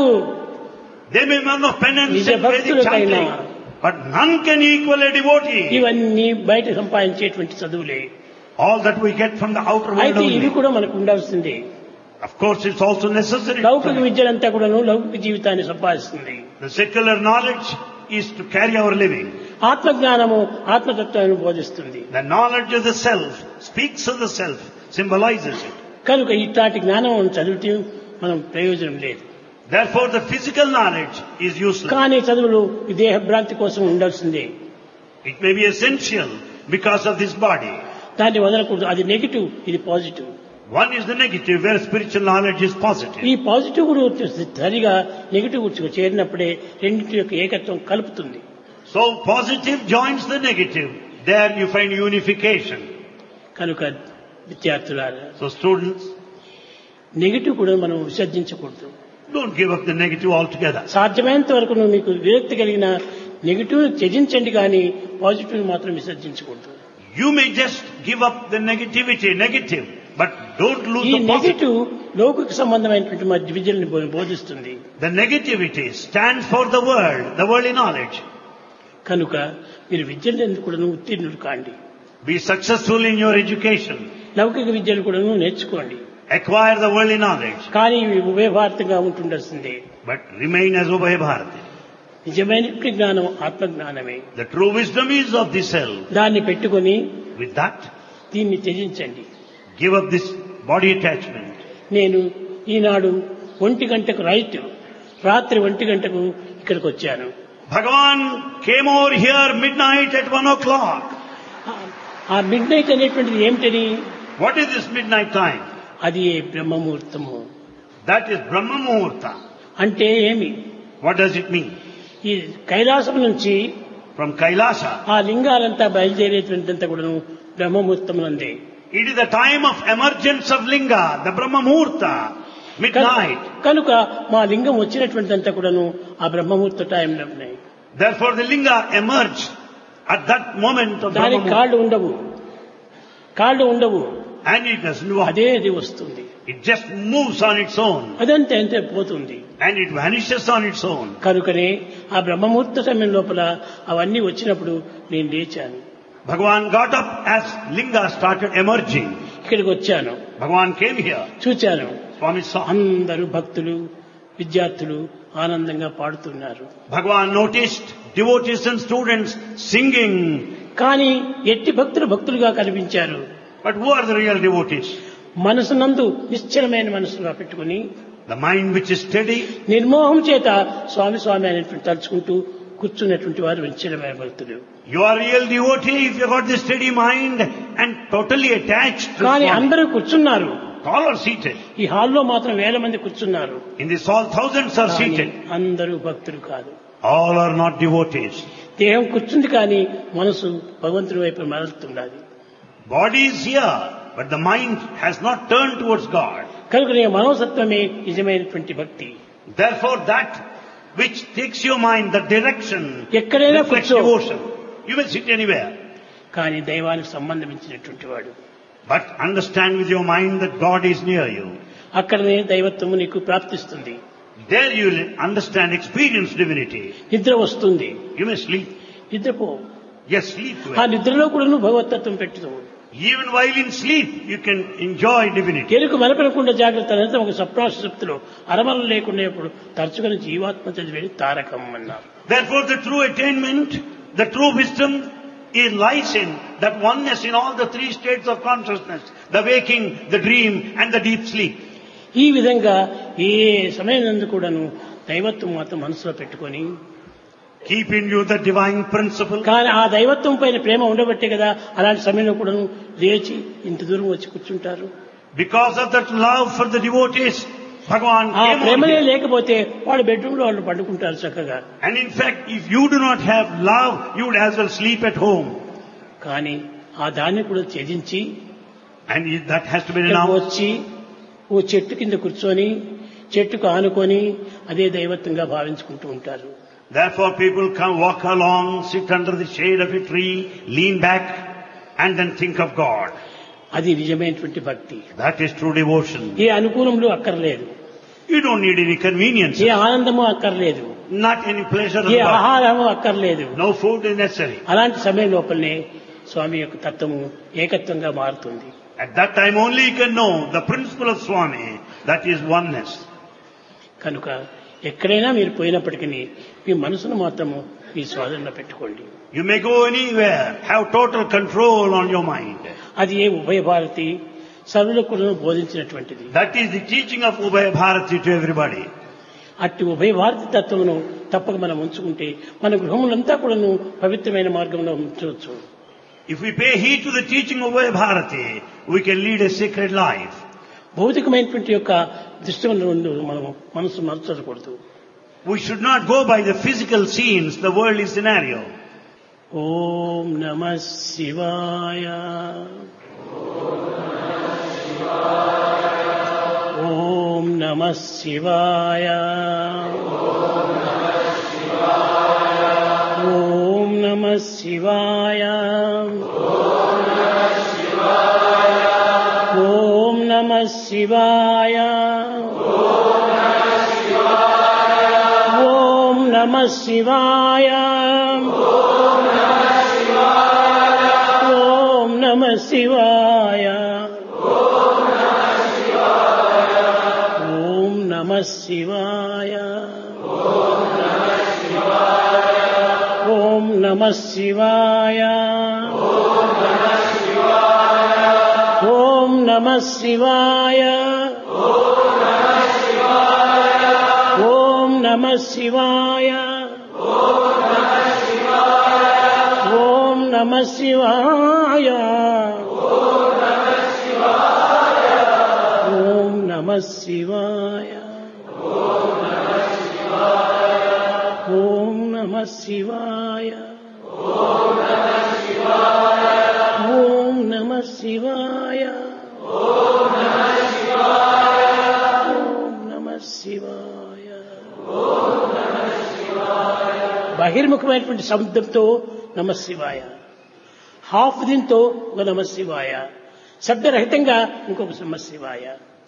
They may be men of penance నిజ and Vedic భక్తులకైనా chanting. But none can equal a devotee. ఇవన్నీ బయట సంపాదించేటువంటి చదువులే All that we get from the outer world అయితే ఇవి only. కూడా మనకు ఉండాల్సిందే Of course, it's also necessary. లౌకిక విద్యలంతా కూడాను లౌకిక జీవితాన్ని సంపాదిస్తుంది The secular knowledge is to carry our living. ఆత్మజ్ఞానము ఆత్మతత్వాన్ని బోధిస్తుంది The knowledge of the self speaks of the self, symbolizes it. కనుక ఇట్లాంటి జ్ఞానం మనం చదివితే మనం ప్రయోజనం లేదు Therefore, the physical knowledge is useless. కానీ చదువులు ఈ దేహభ్రాంతి కోసం ఉండాల్సిందే It may be essential because of this body. దాన్ని వదలకూడదు అది నెగిటివ్ ఇది positive One is the negative, where spiritual knowledge is positive. ఈ పాజిటివ్ కూడా సరిగా నెగిటివ్ గుర్తుకు చేరినప్పుడే రెండింటి యొక్క ఏకత్వం కలుపుతుంది So positive joins the negative. There you find unification. కనుక విద్యార్థులారా So students, నెగిటివ్ కూడా మనం విసర్జించకూడదు don't give up the negative altogether. సాధ్యమైనంత వరకు నువ్వు మీకు విరక్తి కలిగిన నెగిటివ్ త్యజించండి కానీ పాజిటివ్ మాత్రం విసర్జించకూడదు You may just give up the negativity, negative, but don't lose ఈ the positive. నెగిటివ్ లౌకిక సంబంధమైనటువంటి మా విద్యల్ని బో- బోధిస్తుంది The negativity stands for the world, the worldly knowledge. కనుక మీరు విద్యలు ఎందుకు కూడా ఉత్తీర్ణులు కాండి Be successful in your education. లౌకిక విద్యలు కూడా నేర్చుకోండి Acquire the worldly knowledge, కానీ ఇవి ఉభయభారతంగా ఉంటుండాల్సిందే but remain as Ubhay Bharati. నిజమైనటువంటి జ్ఞానం ఆత్మజ్ఞానమే The true wisdom is of the self. దాన్ని పెట్టుకొని With that, దీన్ని త్యజించండి give up this body attachment. నేను ఈనాడు ఒంటి గంటకు రైట్ రాత్రి ఒంటి గంటకు ఇక్కడికి వచ్చాను Bhagavan came over here midnight at one o'clock. ఆ మిడ్ నైట్ అనేటువంటిది ఏమిటని What is this midnight time? అది ఏ బ్రహ్మముహూర్తము That is Brahma Muhurta. అంటే ఏమి What does it mean? ఈ కైలాసం నుంచి From Kailasa. ఆ లింగాలంతా బయలుదేరేటువంటిదంతా కూడాను బ్రహ్మముహూర్తం నందే It is the time of emergence of Linga, the Brahma Muhurta. midnight. కనుక మా లింగం వచ్చినటువంటిదంతా కూడాను ఆ బ్రహ్మముహూర్త టైంలోనే Therefore the linga emerged at that moment of దానికి Brahma కాళ్ళు ఉండవు కాళ్ళు ఉండవు and it doesn't walk. అదే అది వస్తుంది It just moves on its own అదంతే అంతే పోతుంది and it vanishes on its own. కనుకనే ఆ బ్రహ్మముహూర్త సమయం లోపల అవన్నీ వచ్చినప్పుడు నేను లేచాను Bhagavan got up as linga started emerging. ఇక్కడికి వచ్చాను Bhagavan came here. చూచాను Swami saw. అందరూ భక్తులు విద్యార్థులు ఆనందంగా పాడుతున్నారు Bhagavan noticed devotees and students singing. కానీ ఎట్టి భక్తులు భక్తులుగా కనిపించారు But who are the real devotees? మనసునందు నిశ్చలమైన మనసుగా పెట్టుకుని The mind which is steady, నిర్మోహం చేత స్వామి స్వామి అనేటువంటి తలుచుకుంటూ కూర్చున్నటువంటి వారు నిశ్చలమైన భక్తులు you are real devotee if you got the steady mind and totally attached to కానీ Swami. అందరూ కూర్చున్నారు All are seated. ఈ హాల్లో మాత్రం వేల మంది కూర్చున్నారు In this hall thousands are కానీ seated. అందరూ భక్తులు కాదు All are not devotees. దేహం కూర్చుంది కానీ మనసు భగవంతుడి వైపు మరలుతున్నది Body is here, but the mind has not turned towards God. కనుక నీ మనోసత్వమే నిజమైనటువంటి భక్తి Therefore that which takes your mind, the direction, ఎక్కడైనా reflects కూర్చో devotion. You may sit anywhere. కానీ దైవానికి సంబంధించినటువంటి వాడు But understand with your mind that God is near you. అక్కడనే దైవత్వము నీకు ప్రాప్తిస్తుంది There you will understand, experience divinity. నిద్ర వస్తుంది You may sleep. నిద్రపో Yes, sleep ఆ well. నిద్రలో కూడా నువ్వు భగవతత్వం పెట్టుతావు Even while in sleep, you can enjoy divinity. ఎరుకు మలపడకుండా జాగ్రత్త అనేది ఒక సప్రాశక్తిలో అరమల లేకుండా ఇప్పుడు తరచుకొని జీవాత్మ చదివేది తారకం అన్నారు Therefore the true attainment, the true wisdom, it lies in that oneness in all the three states of consciousness, the waking, the dream and the deep sleep. ఈ విధంగా ఏ సమయం నందు కూడాను దైవత్వం మాత్రం మనసులో పెట్టుకొని Keep in you the divine principle. కానీ ఆ దైవత్వం పైన ప్రేమ ఉండబట్టే కదా అలాంటి సమయంలో కూడాను లేచి ఇంత దూరం వచ్చి కూర్చుంటారు Because of that love for the devotees, Bhagavan ఆ came on ప్రేమనే here. లేకపోతే వాళ్ళ బెడ్రూమ్ లో వాళ్ళు పండుకుంటారు చక్కగా And in fact, if you do not have love, you would as well sleep at home. కానీ ఆ దాన్ని కూడా త్యజించి And it- that has to be ఇక్కడికి renounced. వచ్చి ఓ చెట్టు కింద కూర్చొని చెట్టుకు ఆనుకొని అదే దైవత్వంగా భావించుకుంటూ ఉంటారు Therefore people come walk along, sit under the shade of a tree, lean back and then think of God. అది నిజమైనటువంటి భక్తి That is true devotion. ఏ అనుకూలములు అక్కర్లేదు You don't need any convenience, ఏ ఆనందము అక్కర్లేదు not any pleasure of A the body. ఆహారము అక్కర్లేదు No food is necessary. అలాంటి సమయం లోపలనే స్వామి యొక్క తత్వము ఏకత్వంగా మారుతుంది At that time only you can know the principle of Swami, that is oneness. కనుక ఎక్కడైనా మీరు పోయినప్పటికీ మీ మనసును మాత్రము మీ స్వాధీనంలో పెట్టుకోండి You may go anywhere, have total control on your mind. అది ఏ ఉభయ భారతి సర్వులకు కూడా బోధించినటువంటిది That is the teaching of Ubhaya Bharati to everybody. అట్టి ఉభయ భారతి తత్వమును తప్పక మనం ఉంచుకుంటే మన గృహములంతా కూడాను పవిత్రమైన మార్గంలో ఉంచవచ్చు If we pay heed to the teaching of Ubhaya Bharati, we can lead a sacred life. భౌతికమైనటువంటి యొక్క దృష్టిలో నుండి మనము మనసు మరచకూడదు We should not go by the physical scenes, the worldly scenario. ఓం నమ శివాయ ఓం నమ శివాయ ఓం నమ శివాయ ఓం నమ శివాయ ఓం నమ శివాయ ఓం నమ శివాయ ఓం నమ శివాయ ఓం నమ శివాయ ఓం నమ శివాయ ఓం నమ శివాయ ఓం నమ శివాయ ఓం నమ శివాయ ఓం నమ శివాయ ఓం నమ శివాయ ఓం బహిర్ముఖమైనటువంటి శబ్దంతో నమశివాయ హాఫ్ దీంతో ఒక నమశివాయ శబ్దరహితంగా ఇంకొక నమశివాయ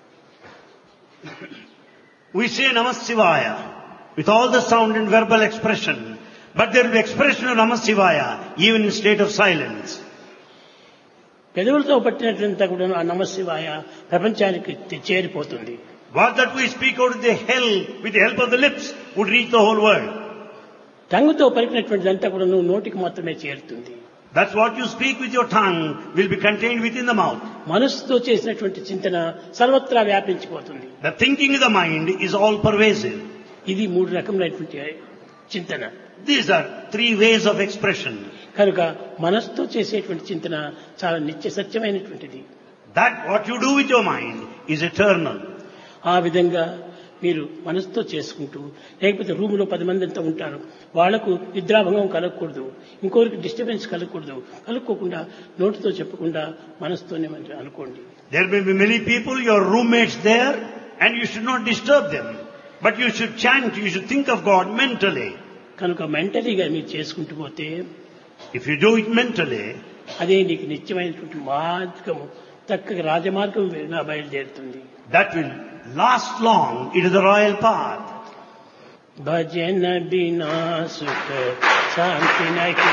We say Namasivaya with all the sound and verbal expression, but there will be expression of Namasivaya even in state of silence. పెదవులతో పట్టినట్లంతా కూడా ఆ నమశివాయ ప్రపంచానికి తె- చేరిపోతుంది What that we speak out of the hell with the help of the lips would reach the whole world. టంగుతో పలికినటువంటిదంతా కూడా నువ్వు నోటికి మాత్రమే చేరుతుంది That's what you speak with your tongue will be contained within the mouth. మనస్సుతో చేసినటువంటి చింతన సర్వత్రా వ్యాపించిపోతుంది The thinking of the mind is all pervasive. ఇది మూడు రకములైనటువంటి చింతన These are three ways of expression. కనుక మనస్సుతో చేసేటువంటి చింతన చాలా నిత్య సత్యమైనటువంటిది That what you do with your mind is eternal. ఆ విధంగా మీరు మనసుతో చేసుకుంటూ లేకపోతే రూములో పది మంది అంతా ఉంటారు వాళ్లకు నిద్రాభంగం కలగకూడదు ఇంకోరికి డిస్టర్బెన్స్ కలగకూడదు కలుక్కోకుండా నోటితో చెప్పకుండా మనసుతోనే మనం అనుకోండి There may be many people, your roommates there, and you should not disturb them. But you should chant, you should think of God mentally. కనుక మెంటలీగా మీరు చేసుకుంటూ పోతే If you do it mentally, అదే నీకు నిత్యమైనటువంటి మార్గము చక్కగా రాజమార్గం వేరుగా బయలుదేరుతుంది that will last long. It is the royal path. భజన బినా సుఖ శాంతి నహి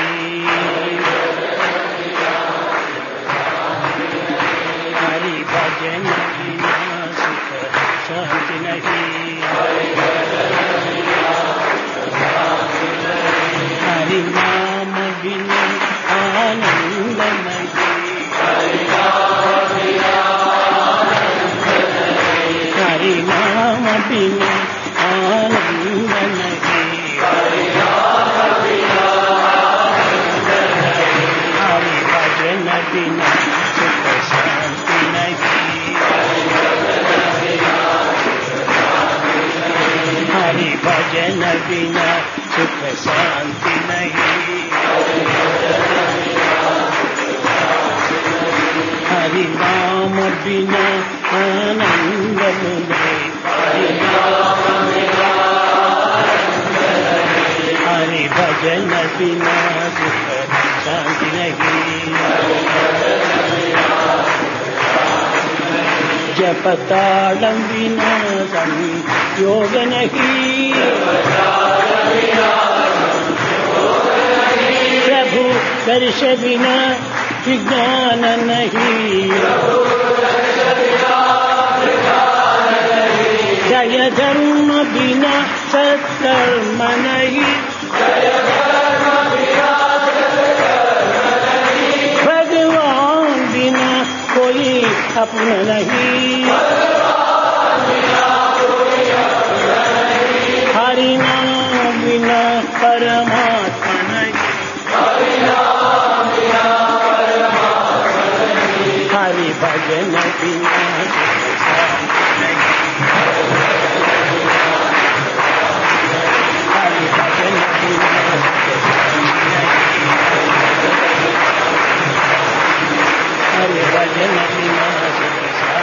హరి భజన బినా సుఖ శాంతి నహి హరి నామ బినా ఆనంద నహి హరి నామ బినా ఆనంద నహి హరి భజన బినా సుఖ శాంతి నహి हरि भजन बिना सुख शांति नहीं हरि नाम बिना आनंद नहीं हरि भजन बिना सुख शांति नहीं जपताड़म बिना संयोग नहीं प्रभु दर्श बिना विज्ञान नहीं जय धर्म बिना सत्कर्म नहीं भगवान बिना कोई अपना नहीं हरि नाम बिना परमात्मा नहीं हरि भजन बिना हरि भजन बिना हरि भजन बिना